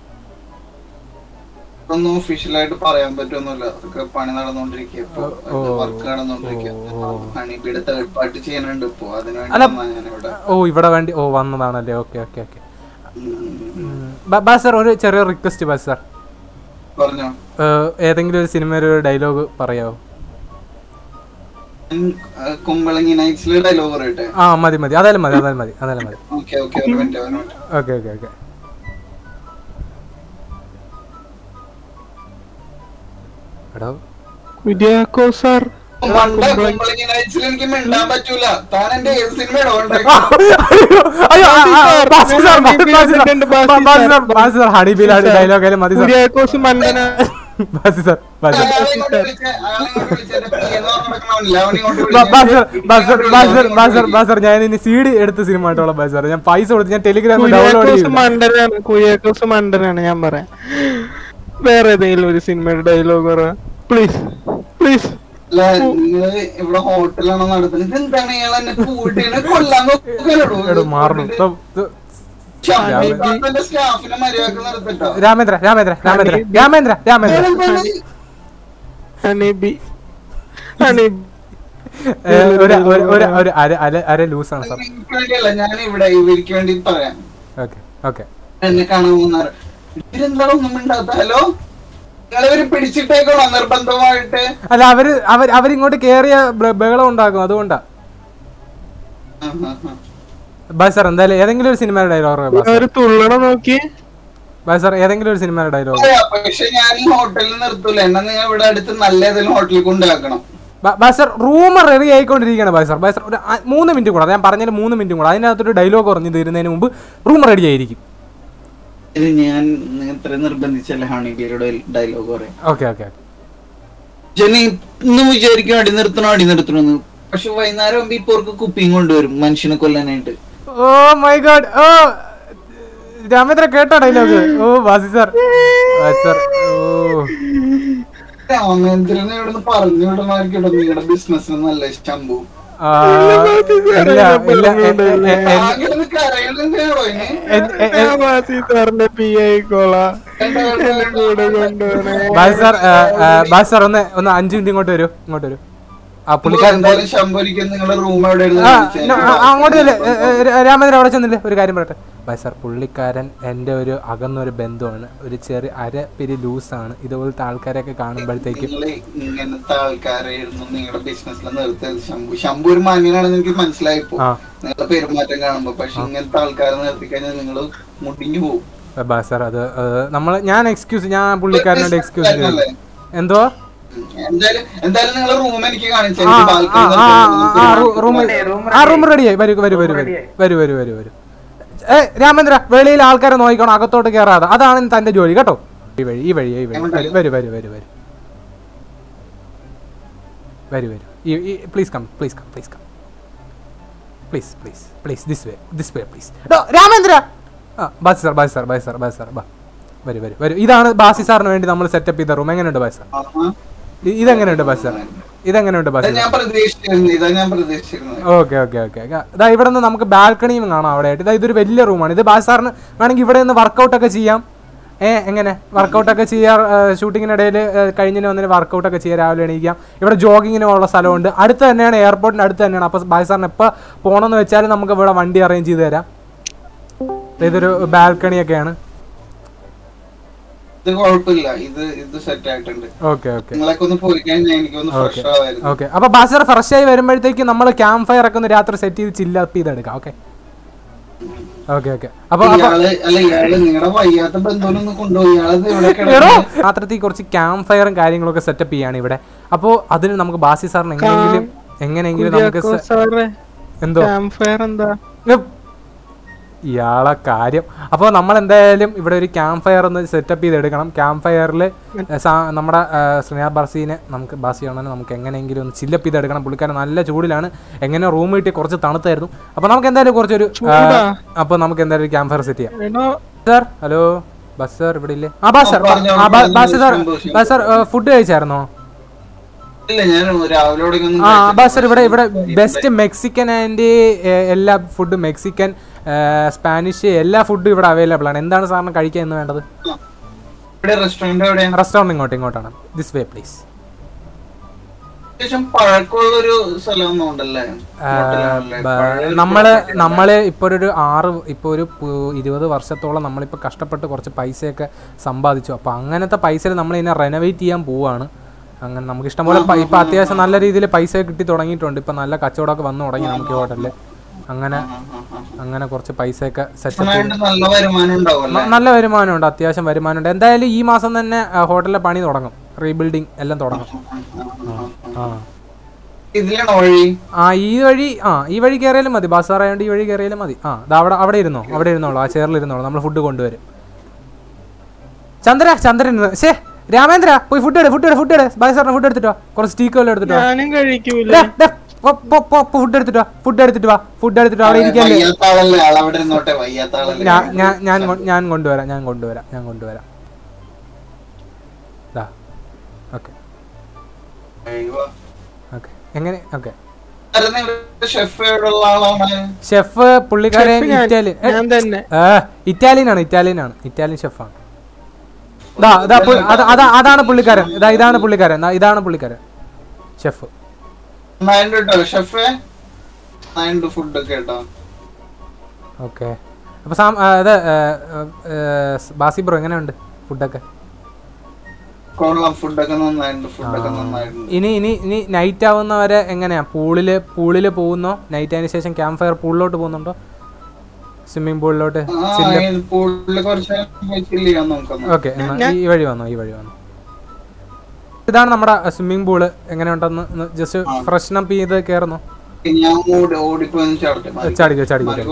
ഒന്നും ഒഫീഷ്യലായിട്ട് പറയാൻ പറ്റൊന്നുമില്ല അതൊക്കെ പണി നടന്നുകൊണ്ടിരിക്കുക ഇപ്പൊ വർക്ക് നടന്നുകൊണ്ടിരിക്കുക ഹണിബിയുടെ തേർഡ് പാർട്ടി ചെയ്യാനുണ്ട് ഇപ്പൊ അതിനുവേണ്ടി അല്ല. വന്നതാ ഞാനിവിടെ ഓ ഇവിടെ വേണ്ടി ഓ വന്നതാണല്ലേ okay okay okay Bhasi sir ഒരു ചെറിയ റിക്വസ്റ്റ് ബാസ് സാർ പറഞ്ഞോ ഏഹ്, ഏതെങ്കിലും ഒരു സിനിമയുടെ ഒരു ഡയലോഗ് പറയാവോ ഉം, ആ, കുമ്പളങ്ങി നൈറ്റ്സിലെ ഡയലോഗ് പറയട്ടെ ആ മതി മതി അതായാലും മതി അതായാലും മതി അതായാലും മതി ഓക്കെ ഓക്കെ ഒരു മിനിറ്റ് ഒരു മിനിറ്റ് ഓക്കെ ഓക്കെ ഓക്കെ എടോ കുര്യാക്കോ സാർ മണ്ട കുമ്പളങ്ങി നൈറ്റ്സിൽ എനിക്ക് മിണ്ടാൻ പറ്റൂല താൻ എന്റെ ഏത് സിനിമയുടെ അയ്യോ ആ, ആ, ആ, ബാസി സാർ, ബാസി സാർ, ബാസി സാർ, ബാസി സാർ, ബാസി സാർ, ഹണിബിയിലാണ് ഡയലോഗ് ആയാലും മതി സാർ കുര്യാക്കോസ് മണ്ടന ബാസി സാർ ബാസി സാർ ബാ ബാസി സാർ, ബാസി സാർ, ബാസി സാർ, ബാസി സാർ, ബാസി സാർ, ഞാൻ ഇനി സി ഡി എടുത്ത സിനിമ ആയിട്ടുള്ള ബാസി സാർ ഞാൻ പൈസ കൊടുത്ത് ഞാൻ ടെലിഗ്രാമിൽ ഡൗൺലോഡ് കുര്യാക്കോസ് ചെയ്തു മണ്ടനാണ് കുര്യാക്കോസ് മണ്ടനാണ് ഞാൻ പറയാം വേറെ ഏതെങ്കിലും ഒരു സിനിമയുടെ ഡയലോഗ് പറ പ്ലീസ് പ്ലീസ് അല്ല നിങ്ങള് ഇവിടെ ഹോട്ടലാണോ നടത്തുന്നത് ഇതെന്താണ് ഇയാൾ എന്നെ കൂട്ടിനെ കൊല്ലാൻ എടോ മാറണം ഇപ്പൊ ഇത് നോക്കിയാലോ സ്റ്റാഫിനെ മര്യാദക്ക് നിർത്തിട്ടോ രാമേന്ദ്ര രാമേന്ദ്ര രാമേന്ദ്ര രാമേന്ദ്ര രാമേന്ദ്ര ഹണിബി ഹണിബി ഏ, ഒരു ഒരു ഒരു ഒരു അര അര അര ലൂസാണ് സാർ എനിക്ക് വേണ്ടിയല്ല ഞാൻ ഇവിടെ ഇവർക്ക് വേണ്ടി പറയാം ഓക്കെ ഓക്കെ എന്നെ കാണാൻ പോകുന്നാറ് ഇവരെന്താണ് ഒന്നും മിണ്ടാത്ത ഹലോ നിങ്ങളിവര് പിടിച്ചിട്ടേക്കണോ നിർബന്ധമായിട്ട് അല്ല അവര് അവർ അവരിങ്ങോട്ട് കേറിയ ബ- ബഹളം ഉണ്ടാക്കും അതുകൊണ്ടാ ആ, ആ, ആ. ബായ് സാർ എന്തായാലും ഏതെങ്കിലും ഒരു സിനിമയുടെ ഡയലോഗ് ഒരു തുള്ളണ നോക്കി ബായ് സാർ ഏതെങ്കിലും ഒരു സിനിമയുടെ ഡയലോഗ് പറയാം, പക്ഷെ ഞാൻ ഈ ഹോട്ടലിൽ നിർത്തൂല എന്നാ നിങ്ങൾ ഇവിടെ അടുത്ത് നല്ല ഏതെങ്കിലും ഹോട്ടലിൽ കൊണ്ടാക്കണം ബായ് സാർ റൂമർ റെഡി ആയിക്കൊണ്ടിരിക്കുകയാണ് ബായ് സാർ ബായ് സാർ ഒരു ആ- മൂന്ന് മിനിറ്റ് കൂടെ ഞാൻ പറഞ്ഞതിന് മൂന്ന് മിനിറ്റ് കൂടെ അതിനകത്തൊരു ഡയലോഗ് പറഞ്ഞു തീരുന്നതിന് മുമ്പ് റൂമർ റെഡി ആയിരിക്കും ഇത് ഞാൻ ഇത്ര നിർബന്ധിച്ചല്ലേ ഹണിബിയുടെ ഡയലോഗ് പറയാം ഓക്കെ ഓക്കെ ജനി ഇന്ന് വിചാരിക്കും അടി നിർത്തണോ അടി നിർത്തണമെന്ന് പക്ഷെ വൈകുന്നേരം ആകുമ്പോ ഇപ്പൊ അവർക്ക് കുപ്പിയും കൊണ്ടുവരും മനുഷ്യനെ കൊല്ലാനായിട്ട് ഓ മൈ ഗോഡ് ഓ രാമേന്ദ്ര കേട്ടോ ഡയലോഗ് ഓ ബാസി സാർ ബാസി സാർ ഓ രാമേന്ദ്രനെ ഇവിടെ നിന്ന് പറഞ്ഞു വിടണമായിരിക്കട്ടോ നിങ്ങളുടെ ബിസിനസ്സിന് നല്ല ശമ്പു ആ, ഇല്ല ഇല്ല എ- എ- എ- എ- ആകെ ഒന്ന് കരയണെന്തിനാണോ ഇനി എൻ- എ- എ- ബാസി സാറിന്റെ പി ആയിക്കോളാ എന്നെ കൂടെ കൊണ്ടുപോണേ ബാസി സാർ ആ, ആ, ബാസി സാർ ഒന്ന് ഒന്ന് അഞ്ച് മിനിറ്റ് ഇങ്ങോട്ട് വരൂ ഇങ്ങോട്ട് വരൂ ആ പുള്ളിക്കാരൻ എന്തായാലും ശമ്പരിക്കാൻ നിങ്ങളുടെ റൂം എവിടെ ആ, ന- ആ, ആ, അങ്ങോട്ട് ചെല്ല്. ഏ, ഏ, രാമേന്ദ്രൻ അവിടെ ചെന്നില്ലേ ഒരു കാര്യം പറയട്ടെ ബായ് സാർ പുള്ളിക്കാരൻ എൻ്റെ ഒരു അകന്നൊരു ബന്ധുവാണ് ഒരു ചെറിയ അര പിരി ലൂസാണ് ഇതുപോലത്തെ ആൾക്കാരെയൊക്കെ കാണുമ്പോഴത്തേക്കും നിങ്ങൾ ഇങ്ങനത്തെ ആൾക്കാരായിരുന്നു നിങ്ങളുടെ ബിസിനസ്സിൽ നിർത്തിയത് ശംഭു ശംഭു ഒരു മാന്യനാണെന്ന് എനിക്ക് മനസ്സിലായിപ്പോ ആ. നിങ്ങളുടെ പെരുമാറ്റം കാണുമ്പോ പക്ഷെ ഇങ്ങനത്തെ ആൾക്കാരെ നിർത്തി കഴിഞ്ഞാൽ നിങ്ങൾ മുടിഞ്ഞു പോകും ബായ് സാർ അത് നമ്മൾ ഞാൻ എക്സ്ക്യൂസ് ഞാൻ പുള്ളിക്കാരനോട് എക്സ്ക്യൂസ് ചെയ്തു എന്തോ എന്തായാലും എന്തായാലും നിങ്ങളെ റൂം എനിക്ക് കാണിച്ചു ആ എനിക്ക് ആ ആ ആ ബാൽക്കണി റൂം ആ റൂം റെഡിയായി വരൂ വരൂ വരൂ വരൂ വരൂ വരൂ വരൂ വരൂ ഏ രാമേന്ദ്ര വെളിയിൽ ആൾക്കാരെ നോക്കിക്കോണം അകത്തോട്ട് കയറാതെ അതാണ് തന്റെ ജോലി കേട്ടോ ഈ വഴി ഈ വഴി ഈ വഴി വരൂ വരൂ വരൂ വരൂ വരൂ വരൂ വരൂ ഈ ഈ please come please come please come please please please this way this way please Ramendra ആ ബാസി സാർ ബാസി സാർ ബാസി സാർ ബാസി സാർ ബാ വരൂ വരൂ വരൂ ഇതാണ് ബാസി സാറിന് വേണ്ടി നമ്മൾ സെറ്റപ്പ് ചെയ്ത റൂം എങ്ങനെയുണ്ട് ബാസി സാർ ഇ- ഇതെങ്ങനെയുണ്ട് ബാസി സാർ ഇതെങ്ങനെയുണ്ട് ബാസി സാർ ഞാൻ പ്രതീക്ഷിച്ചിരുന്നു ഇതാ ഞാൻ പ്രതീക്ഷിച്ചിരുന്നത് ഓക്കെ ഓക്കെ ഓക്കെ ഇതാ ഇവിടെ നിന്ന് നമുക്ക് ബാൽക്കണിയും കാണാം അവിടെ ആയിട്ട് ഇതാ ഇതൊരു വലിയ റൂമാണ് ഇത് ബാസ് സാറിന് വേണമെങ്കിൽ ഇവിടെ നിന്ന് വർക്കൗട്ട് ഒക്കെ ചെയ്യാം ഏ എങ്ങനെ വർക്കൗട്ട് ഒക്കെ ചെയ്യാൻ ഷൂട്ടിങ്ങിനിടയിൽ കഴിഞ്ഞതിന് വന്നിട്ട് വർക്കൗട്ട് ഒക്കെ ചെയ്യാൻ രാവിലെ എണീക്കാം ഇവിടെ ജോഗിങ്ങിന് ഉള്ള സ്ഥലമുണ്ട് അടുത്ത് തന്നെയാണ് എയർപോർട്ടിന് അടുത്ത് തന്നെയാണ് അപ്പോൾ ബായ് സാറിന് എപ്പോൾ പോകണമെന്ന് വെച്ചാൽ നമുക്ക് ഇവിടെ വണ്ടി അറേഞ്ച് ചെയ്ത് തരാം ഇതൊരു ബാൽക്കണിയൊക്കെയാണ് ഇത് കുഴപ്പമില്ല ഇത് ഇത് സെറ്റ് ആയിട്ടുണ്ട് ഓക്കെ ഓക്കെ നിങ്ങളൊക്കെ ഒന്ന് പോയി കഴിഞ്ഞാൽ എനിക്കൊന്ന് ഫ്രഷ് ആവായിരുന്നു ഓക്കെ അപ്പോൾ ബാസർ ഫ്രഷ് ആയി വരുമ്പോഴത്തേക്ക് നമ്മൾ ക്യാമ്പ് ഫയർ ഒക്കെ ഒന്ന് രാത്രി സെറ്റ് ചെയ്ത് ചില്ലപ്പ് ചെയ്തെടുക്കാം ഓക്കെ ഓക്കെ ഓക്കെ അപ്പോൾ അപ്പോൾ ഇയാള് അല്ല ഇയാള് നിങ്ങളുടെ വയ്യാത്ത ബന്ധുവിനൊന്ന് കൊണ്ടുപോയി ഇയാളത് ഇവിടെ എടോ കിടന്നു രാത്രിത്തിൽ കുറച്ച് ക്യാമ്പ് ഫയറും കാര്യങ്ങളൊക്കെ സെറ്റപ്പ് ചെയ്യാണ് ഇവിടെ അപ്പോൾ അതിന് നമുക്ക് ബാസി സാറിന് എങ്ങനെയെങ്കിലും എങ്ങനെയെങ്കിലും നമുക്ക് കുര്യാക്കോ സ- സാറേ എന്തോ ക്യാമ്പ് ഫയർ എന്താ ഉം. ഇയാളെ കാര്യം അപ്പോൾ നമ്മൾ എന്തായാലും ഇവിടെ ഒരു ക്യാമ്പ് ഫയർ ഒന്ന് സെറ്റപ്പ് ചെയ്തെടുക്കണം ക്യാമ്പ് ഫയറിൽ നമ്മുടെ ആ, സ്നേഹ ബർസീനെ നമുക്ക് ബാസിയാണെ നമുക്ക് എങ്ങനെയെങ്കിലും ഒന്ന് ചില്ലപ്പ് ചെയ്തെടുക്കണം പുള്ളിക്കാരൻ നല്ല ചൂടിലാണ് എങ്ങനെ റൂം കിട്ടി കുറച്ച് തണുത്തായിരുന്നു അപ്പോൾ നമുക്ക് എന്തായാലും കുറച്ചൊരു ചൂടാ? അപ്പോൾ നമുക്ക് എന്തായാലും ഒരു ക്യാമ്പ് ഫയർ സെറ്റ് ചെയ്യാം എടോ സാർ ഹലോ ബസ് സാർ ഇവിടെ ഇല്ലേ ആ ബാസ് സാർ പറഞ്ഞോ, ആ ബാ- പറഞ്ഞോ, Bhasi sir Shambhu, Shambhu. Bhasi sir food കഴിച്ചായിരുന്നോ ഇല്ല ഞാൻ രാവിലെ തുടങ്ങിയൊന്നും ആ കഴിച്ചിട്ടില്ല. ബാസ് സാർ ഇവിടെ ഇവിടെ ബെസ്റ്റ് മെക്സിക്കൻ ആൻഡ് എല്ലാ ഫുഡ് മെക്സിക്കൻ സ്പാനിഷ് എല്ലാ ഫുഡും ഇവിടെ അവൈലബിൾ ആണ് എന്താണ് സാറിന് കഴിക്കാൻ എന്ന് വേണ്ടത് ഇവിടെ റെസ്റ്റോറന്റ് എവിടെയാ റെസ്റ്റോറൻറ്റ് ഇങ്ങോട്ട് ഇങ്ങോട്ടാണ് ദിസ് വേ പ്ലീസ് അത്യാവശ്യം പഴക്കമുള്ള ഒരു സ്ഥലമൊന്നും ഉണ്ടല്ലേ ഹോട്ടലാണല്ലേ? പഴയ ഒരു നമ്മള് ഹോട്ടലല്ലേ? നമ്മള് ഇപ്പൊ ഒരു ആറ് ഇപ്പൊ ഒരു പു- ഇരുപത് വർഷത്തോളം നമ്മളിപ്പോ കഷ്ടപ്പെട്ട് കുറച്ച് പൈസയൊക്കെ സമ്പാദിച്ചു അപ്പൊ അങ്ങനത്തെ പൈസയിൽ നമ്മൾ ഇതിനെ റെനോവേറ്റ് ചെയ്യാൻ പോവാണ് അങ്ങനെ നമുക്ക് ഇഷ്ടംപോലെ പ- ഇപ്പൊ അത്യാവശ്യം നല്ല രീതിയിൽ പൈസ കിട്ടി തുടങ്ങിയിട്ടുണ്ട് ഇപ്പൊ നല്ല കച്ചവടമൊക്കെ വന്നു തുടങ്ങി നമുക്ക് ഈ ഹോട്ടലിൽ അങ്ങനെ അങ്ങനെ കുറച്ച് പൈസയൊക്കെ സെറ്റപ്പ് നന്നായിട്ട് നല്ല വരുമാനം ഉണ്ടാവും അല്ലേ നല്ല വരുമാനമുണ്ട് അത്യാവശ്യം വരുമാനമുണ്ട് എന്തായാലും ഈ മാസം തന്നെ ആ, ഹോട്ടലിലെ പണി തുടങ്ങും റീബിൽഡിങ് എല്ലാം തുടങ്ങും ആ ഇതിലാണോ വഴി ആ ഈ വഴി ആ ഈ വഴി കയറിയാലും മതി ബസാർ ആയതുകൊണ്ട് ഈ വഴി കയറിയാലും മതി ആ ദാ അവിടെ അവിടെ ഇരുന്നോ അവിടെ ഇരുന്നോളൂ ആ ചെയറിൽ ഇരുന്നോളൂ നമ്മൾ ഫുഡ് കൊണ്ടുവരും ചന്ദ്ര ചന്ദ്രൻ ഇരുന്ന് ശേ രാമേന്ദ്ര പോയി ഫുഡ് എടു ഫുഡ് എടു ഫുഡ് എടു ബസാറിന് ഫുഡ് എടുത്തിട്ടോ കുറച്ച് സ്റ്റീക്ക് വല്ലതും എടുത്തിട്ടോ ഞാനും കഴിക്കൂല ഫുഡ് എടുത്തിട്ടോ ഫുഡ് എടുത്തിട്ട് വാ ഫുഡ് എടുത്തിട്ട് വാ, അവിടെ ഇരിക്കല്ലേ വയ്യാത്ത ആളല്ലേ ആളവിടെ ഇരുന്നോട്ടെ വയ്യാത്ത ആളല്ലേ ഞാൻ ഞാൻ ഞാൻ കൊ- ഞാൻ കൊണ്ടുവരാം ഞാൻ കൊണ്ടുവരാം ഞാൻ കൊണ്ടുവരാം ദാ ഓക്കെ അയ്യോ. ഓക്കെ എങ്ങനെ ഓക്കെ ആരാ നിങ്ങളുടെ ഷെഫ് എവിടെയുള്ള ആളാണ് ഷെഫ് പുള്ളിക്കാരൻ ഷെഫ് ഞാൻ- ഇറ്റാലിയൻ ഏ, ഞാൻ തന്നെ ഏ, ഇറ്റാലിയൻ ആണ് ഇറ്റാലിയൻ ആണ് ഇറ്റാലിയൻ ഷെഫാണ് ദാ ദാ പു- അത് അതാ അതാണ് പുള്ളിക്കാരൻ ഇതാ ഇതാണ് പുള്ളിക്കാരൻ ദാ ഇതാണ് പുള്ളിക്കാരൻ ഷെഫ് നന്നായിട്ട് കേട്ടോ ഷെഫ് നന്നായിട്ട് ഫുഡ് ഒക്കെ കേട്ടോ ഓക്കെ അപ്പോൾ സാം ആ, ഇത് ഏ, ഏ, ബാസി ബ്രോ എങ്ങനെയുണ്ട് ഫുഡൊക്കെ കൊള്ളാം ഫുഡൊക്കെ നന്നായിട്ടുണ്ട് ഫുഡൊക്കെ നന്നായിട്ടുണ്ട് ഇനി ഇനി ഇനി നൈറ്റ് ആവുന്നവരെ എങ്ങനെയാ പൂളില് പൂളില് പോകുന്നോ നൈറ്റ് ആയതിനു ശേഷം ക്യാമ്പ് ഫയർ പൂളിലോട്ട് പോകുന്നുണ്ടോ സ്വിമ്മിംഗ് പൂളിലോട്ട് ആ പൂളില് കുറച്ച് നേരം പോയി chill ചെയ്യാം നമുക്കൊന്ന് ഓക്കെ എന്നാ ഈ വഴി വന്നോ ഈ വഴി വന്നോ ഇതാണ് നമ്മുടെ സ്വിമ്മിംഗ് പൂള് എങ്ങനെയുണ്ടെന്ന് ജസ്റ്റ് ഫ്രഷ്നപ്പ് ചെയ്ത് കയറുന്നു ഞാൻ ഓടി ഓടിപ്പോയി ഒന്ന് ചാടട്ടെ മാറി. ചാടിക്കോ ചാടിക്കോ മാറിക്കോ.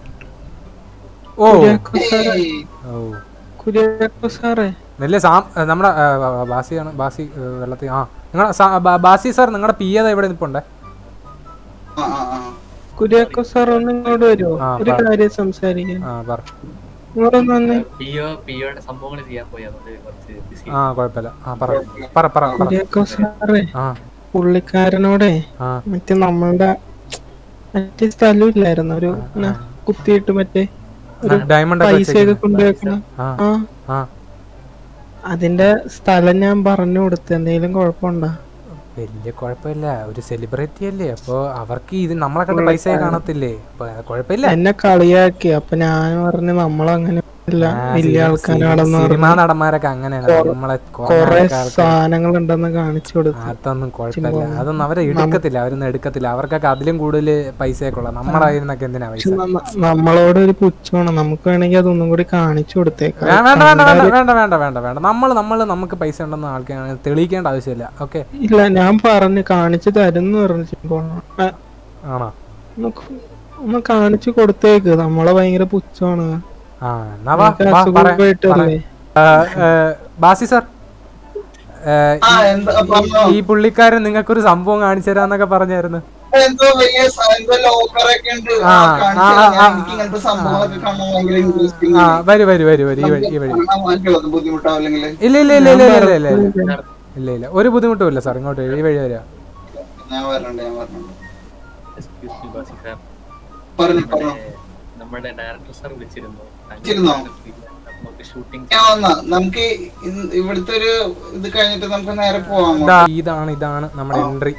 ഓ കുര്യാക്കോ സാറേ ഓ കുര്യാക്കോ സാറേ വലിയ സാം ഏ, നമ്മുടെ ഏ, ബ- ബ- ബാസിയാണ് ബാസി ഏ, വെള്ളത്തിൽ ആ നിങ്ങളുടെ ബാസി സാർ നിങ്ങളുടെ പി ഏതാ ഇവിടെ നിൽപ്പുണ്ടേ ആ, ആ, ആ. കുര്യാക്കോ സാർ ഒന്ന് ഇങ്ങോട്ട് വരുമോ ആ, ഒരു പറ. കാര്യം സംസാരിക്കാൻ ആ പറ ഇങ്ങോട്ട് വന്നേ പിഒ പിഒയുടെ സംഭവങ്ങൾ ചെയ്യാൻ പോയി അതുകൊണ്ട് കുറച്ച് ബിസി ആ കുഴപ്പമില്ല ആ പറ പറ പറ പറ കുര്യാക്കോ സാറേ ആ പുള്ളിക്കാരനോടെ ആ മറ്റേ നമ്മളുടെ മറ്റേ സ്ഥലം ഇല്ലായിരുന്നു ഒരു ഇങ്ങനെ കുത്തിയിട്ട് മറ്റേ ഒരു ഡയമണ്ട് ഒക്കെ പൈസയൊക്കെ വെച്ചേക്കുന്നു. കൊണ്ടുവെക്കണം ആ ആ ആ അതിന്റെ സ്ഥലം ഞാൻ പറഞ്ഞു കൊടുത്തു എന്തെങ്കിലും കുഴപ്പമുണ്ടോ വലിയ കുഴപ്പമില്ല ഒരു സെലിബ്രിറ്റി അല്ലേ അപ്പൊ അവർക്ക് ഇത് നമ്മളെ കണ്ട് പൈസ കാണത്തില്ലേ അപ്പൊ കുഴപ്പമില്ല എന്നെ കളിയാക്കി അപ്പൊ ഞാൻ പറഞ്ഞു നമ്മളങ്ങനെ ഇല്ല ആ, വലിയ സിനി- ആൾക്കാരാണെന്ന് സിനിമാ പറഞ്ഞു നടന്മാരൊക്കെ അങ്ങനെയാണ് നമ്മളെ കൊറേ കുറേ ആൾക്കാർ സാധനങ്ങൾ ഉണ്ടെന്ന് കാണിച്ചു കൊടുത്തു അതൊന്നും കുഴപ്പമില്ല അതൊന്നും അവരെ എടുക്കത്തില്ല അവരൊന്നും എടുക്കത്തില്ല അവർക്കൊക്കെ അതിലും കൂടുതൽ പൈസയൊക്കെ ഉള്ള നമ്മുടെ കയ്യിൽ നിന്നൊക്കെ എന്തിനാ പൈസ പക്ഷെ നമ്മ- നമ്മളോട് ഒരു പുച്ഛമാണ് നമുക്ക് വേണമെങ്കിൽ അതൊന്നും കൂടി കാണിച്ചു കൊടുത്തേക്കാം വേ- വേണ്ട വേണ്ട വേണ്ട വേണ്ട വേണ്ട വേണ്ട വേണ്ട നമ്മൾ നമ്മൾ നമുക്ക് പൈസ ഉണ്ടെന്ന് ആൾക്കാണ് തെളിയിക്കേണ്ട ആവശ്യമില്ല ഓക്കെ ഇല്ല ഞാൻ പറഞ്ഞു കാണിച്ചു തരുന്നു പറഞ്ഞു ആ, ആണോ ഒന്ന് ക- ഒന്ന് കാണിച്ചു കൊടുത്തേക്ക് നമ്മളെ ഭയങ്കര പുച്ഛമാണ് ആ എന്നാ വാ നമുക്ക് വാ, അസുഖം പറയാം, പോയിട്ടല്ലേ പറയാം. ആ, ഏ, ബാസി സർ ഏ, ആ ഈ- എന്താ ഈ- പറഞ്ഞോ ഈ പുള്ളിക്കാരൻ നിങ്ങൾക്കൊരു സംഭവം കാണിച്ചു തരാന്നൊക്കെ പറഞ്ഞായിരുന്നു എന്തോ വലിയ സ- എന്തോ ലോക്കറൊക്കെ ഉണ്ട് ആ, കാണിച്ചു ആ, തരാം. ആ, എനിക്ക് ഇങ്ങനത്തെ സംഭവങ്ങളൊക്കെ കാണാൻ ഭയങ്കര ഇൻട്രസ്റ്റിംഗ് ആ വരൂ വരൂ വരൂ വരൂ ഈ വഴി ഈ വഴി ബുദ്ധിമുട്ടാവില്ലെങ്കിൽ ഇല്ല ഇല്ല ഇല്ല ഇല്ല ഇല്ല ഇല്ല ഇല്ല ഇല്ല ഇല്ല ഒരു ബുദ്ധിമുട്ടും ഇല്ല സാർ ഇങ്ങോട്ട് വരൂ, ഈ വഴി വരിക ഞാൻ വരണ്ട് ഞാൻ വരണ്ട് എക്സ്ക്യൂസ് മീ ബാസി സാർ പറഞ്ഞു പറഞ്ഞു നമ്മുടെ ഡയറക്ടർ സാർ വിളിച്ചിരുന്നു വിളിച്ചിരുന്നോ? നമുക്ക് ഷൂട്ടിംഗ് ഞാൻ വന്ന നമുക്ക് ഇന്ന് ഇവിടുത്തെ ഒരു ഇത് കഴിഞ്ഞിട്ട് നമുക്ക് നേരെ പോവാം ഇതാ ഇതാണ് ഇതാണ് നമ്മുടെ എൻട്രി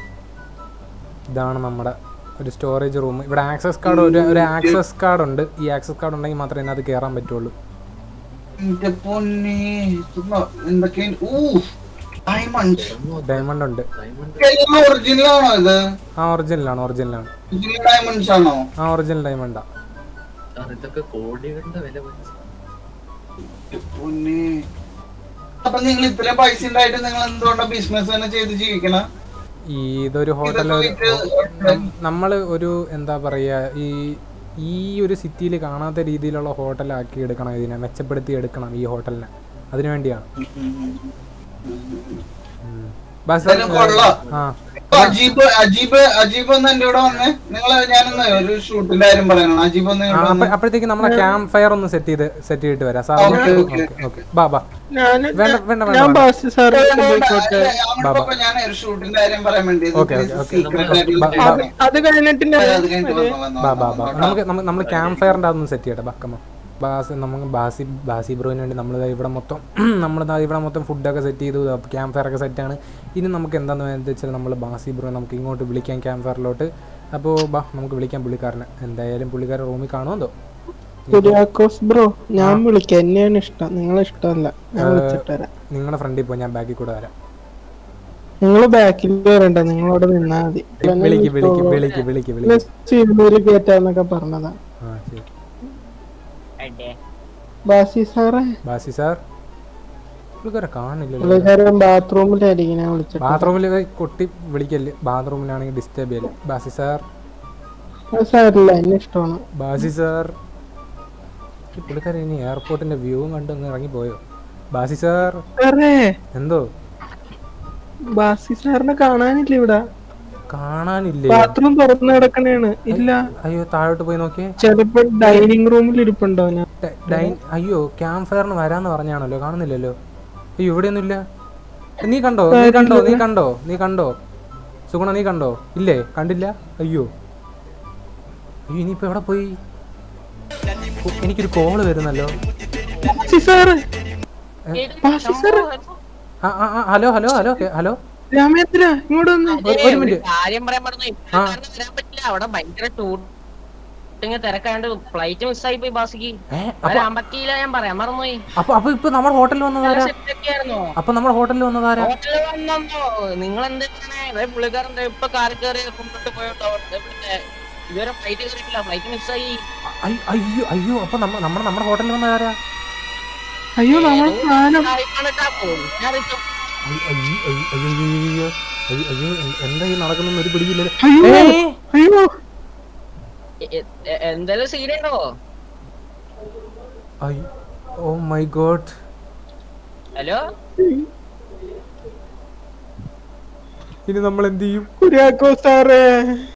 ഇതാണ് നമ്മുടെ ഒരു സ്റ്റോറേജ് റൂം ഇവിടെ ആക്സസ് കാർഡ് ഒരു ഒരു ആക്സസ് കാർഡ് ഉണ്ട് ഈ ആക്സസ് കാർഡ് ഉണ്ടെങ്കിൽ മാത്രമേ ഇതിനകത്ത് കയറാൻ പറ്റുള്ളൂ എന്റെ പൊന്നെ ഇതൊന്ന് എന്തൊക്കെ ഊ ഡയമണ്ട് ഡയമണ്ട് ഉണ്ട് എല്ലാം ഒറിജിനൽ ആണോ ഇത് ആ ഒറിജിനലാണ് ഒറിജിനലാണ് ഒറിജിനൽ ഡയമണ്ട്സ് ആണോ ആ ഒറിജിനൽ ഡയമണ്ടാ സാർ ഇതൊക്കെ കോടികളുടെ വില വരും സാർ. എന്റെ പൊന്നെ അപ്പൊ നിങ്ങൾ ഇത്രയും പൈസ ഉണ്ടായിട്ട് നിങ്ങൾ എന്തുകൊണ്ടാ ബിസിനസ് തന്നെ ചെയ്ത് ജീവിക്കണം ഈ ഇതൊരു ഹോട്ടൽ നമ്മൾ ഒരു എന്താ പറയുക ഈ ഈ ഒരു സിറ്റിയിൽ കാണാത്ത രീതിയിലുള്ള ഹോട്ടലാക്കി എടുക്കണം ഇതിനെ മെച്ചപ്പെടുത്തി എടുക്കണം ഈ ഹോട്ടലിനെ അതിനു വേണ്ടിയാണ് ഉം. ബസ് എന്തായാലും കൊള്ളാം. ആ അജീബ് അജീബ് അജീബ് ഒന്ന് എന്റെ കൂടെ വന്നേ നിങ്ങൾ ഞാനൊന്ന് ഒരു ഷൂട്ടിന്റെ കാര്യം പറയണം അജീബ് ഒന്ന് ആ, ഇവിടെ അപ്പ- വന്നേ. അപ്പോഴത്തേക്ക് നമ്മളെ ക്യാമ്പ് ഫയർ ഒന്ന് സെറ്റ് ചെയ്ത് സെറ്റ് ചെയ്തിട്ട് വരാം sir okay, okay okay, okay ബാ ബാ ഞാൻ വേണ്ട വേണ്ട വേണ്ട ഞാൻ വേണ്ട. ബാസി സാറിനെ കൊണ്ടുപോയിക്കോട്ടെ അങ്ങോട്ടപ്പോ ഞാൻ ഒരു ഷൂട്ടിന്റെ കാര്യം പറയാൻ വേണ്ടി ഓക്കേ, ഓക്കേ, ഓക്കേ. സീക്രട്ട് ആയിട്ടുള്ള ബ- കാര്യമാണ്. അത് കഴിഞ്ഞിട്ട് ഞാൻ അത് കഴിഞ്ഞിട്ട് വന്നോ, വന്നോ, ബാ ബാ വന്നോ, ബാ വന്നോ. നമുക്ക് നമ്മൾ ക്യാമ്പ് ഫയറിന്റെ അതൊന്ന് സെറ്റ് ചെയ്യട്ടെ ബാ കമ്മ ബാസ് നമുക്ക് ബാസി ബാസി ബ്രോയിന് വേണ്ടി നമ്മൾ ഇവിടെ മൊത്തം നമ്മൾ ഇവിടെ മൊത്തം ഫുഡൊക്കെ സെറ്റ് ചെയ്തു ക്യാമ്പ് ഫയർ ഒക്കെ സെറ്റാണ് ഇനി നമുക്ക് എന്താണെന്ന് വേണ്ടത് വെച്ചാൽ നമ്മൾ ബാസി ബ്രോ നമുക്ക് ഇങ്ങോട്ട് വിളിക്കാം ക്യാമ്പ് ഫയറിലോട്ട് അപ്പോൾ ബാ നമുക്ക് വിളിക്കാം പുള്ളിക്കാരനെ എന്തായാലും പുള്ളിക്കാരൻ റൂമിൽ കാണുമെന്തോ കുര്യാക്കോസ് ബ്രോ ഞാൻ വിളിക്കാം എന്നെയാണ് ഇഷ്ടം നിങ്ങളെ ഇഷ്ടമല്ല ഞാൻ വിളിച്ചിട്ട് വരാം നിങ്ങളുടെ ഫ്രണ്ടിൽ പോയി ഞാൻ ബാക്കിൽ കൂടെ വരാം നിങ്ങൾ ബാക്കിൽ വരണ്ട നിങ്ങളവിടെ നിന്നാ മതി വിളിക്ക് വിളിക്ക് വിളിക്ക് വിളിക്ക് വിളിക്ക് സിനിമയിൽ കേറ്റാന്നൊക്കെ പറഞ്ഞതാ ആ ശരി അടേ. ബാസി സാറേ ബാസി സാർ പുള്ളിക്കാരെ കാണില്ലല്ലോ പുള്ളിക്കാരൻ ബാത്റൂമിലായിരിക്കും ഞാൻ വിളിച്ചിട്ട് ബാത്റൂമിൽ കൊട്ടി വിളിക്കല്ലേ ബാത്റൂമിലാണെങ്കിൽ ഡിസ്റ്റർബ് ചെയ്യല്ലേ ബാസി സാർ അത് സാറില്ല എന്നെ ഇഷ്ടമാണ് ബാസി സാർ ഈ പുള്ളിക്കാരൻ ഇനി എയർപോർട്ടിന്റെ വ്യൂവും കണ്ട് അങ്ങ് ഇറങ്ങിപ്പോയോ ബാസി സാർ സാറേ എന്തോ ബാസി സാറിനെ കാണാനില്ല ഇവിടെ കാണാനില്ലേ ബാത്റൂം തുറന്നു കിടക്കണേണ് ഇല്ല അയ്യോ താഴോട്ട് പോയി നോക്കിയേ ചിലപ്പോ ഡൈനിങ് റൂമിൽ ഇരിപ്പുണ്ടോ ഞാൻ ഡ- ഡൈൻ അയ്യോ ക്യാമ്പ് ഫയറിന് വരാന്ന് പറഞ്ഞാണല്ലോ കാണുന്നില്ലല്ലോ അയ്യോ ഇവിടെയൊന്നുമില്ല നീ കണ്ടോ നീ കണ്ടോ നീ കണ്ടോ നീ കണ്ടോ സുഗുണ നീ കണ്ടോ ഇല്ലേ കണ്ടില്ല അയ്യോ അയ്യോ ഇനിയിപ്പോ എവിടെ പോയി ഓ, എനിക്കൊരു കോള് വരുന്നല്ലോ ബാസി സാറ് ബാസി സാറ് ആ ആ ആ, ഹലോ ഹലോ ഹലോ കേ- ഹലോ രാമേന്ദ്ര ഇങ്ങോട്ട് വന്ന് ഒരു- ഒരു ഒരു മിനിറ്റ് കാര്യം പറയാൻ പറഞ്ഞു ഇപ്പോഴാണ് വരാൻ പറ്റില്ല അവിടെ ഭയങ്കര ഷൂട്ടിങ് തിരക്കാണ്ട് ഫ്ലൈറ്റ് മിസ്സായി പോയി ബാസിക്ക് ഏ വരാൻ പറ്റിയില്ല ഞാൻ പറയാൻ മറന്നുപോയി അപ്പൊ അപ്പൊ ഇപ്പൊ നമ്മുടെ ഹോട്ടലിൽ വന്നതാരാ സെറ്റൊക്കെയായിരുന്നോ അപ്പൊ നമ്മുടെ ഹോട്ടലിൽ വന്നതാരാ ഹോട്ടലിൽ വന്നോ നിങ്ങൾ എന്താണ് പുള്ളിക്കാരൻ ദേ ഇപ്പൊ കാർ കയറി കൊണ്ടിട്ട് പോയോട്ടോ ഇവിടെ ഇതുവരെ ഫ്ലൈറ്റ് കയറിയിട്ടില്ല ഫ്ലൈറ്റ് മിസ്സായി അയ്- അയ്യോ അയ്യോ അപ്പൊ നമ്മ നമ്മുടെ നമ്മുടെ ഹോട്ടലിൽ വന്നതാരാ അയ്യോ നമ്മളെ സാധനം അയ്യോ അയ്യോ അയ്യോ അയ്യോ അയ്യോ അയ്യോ അയ്യോ എ- എന്താ ഈ നടക്കുന്ന ഒരു പിടിയില്ലല്ലോ അയ്യോ ഏയ്! അയ്യോ എന്തായാലും സീനുണ്ടോ അയ്യോ ഓ മൈ ഗോഡ് ഹലോ ഇനി നമ്മൾ എന്ത് ചെയ്യും കുര്യാക്കോ സാറേ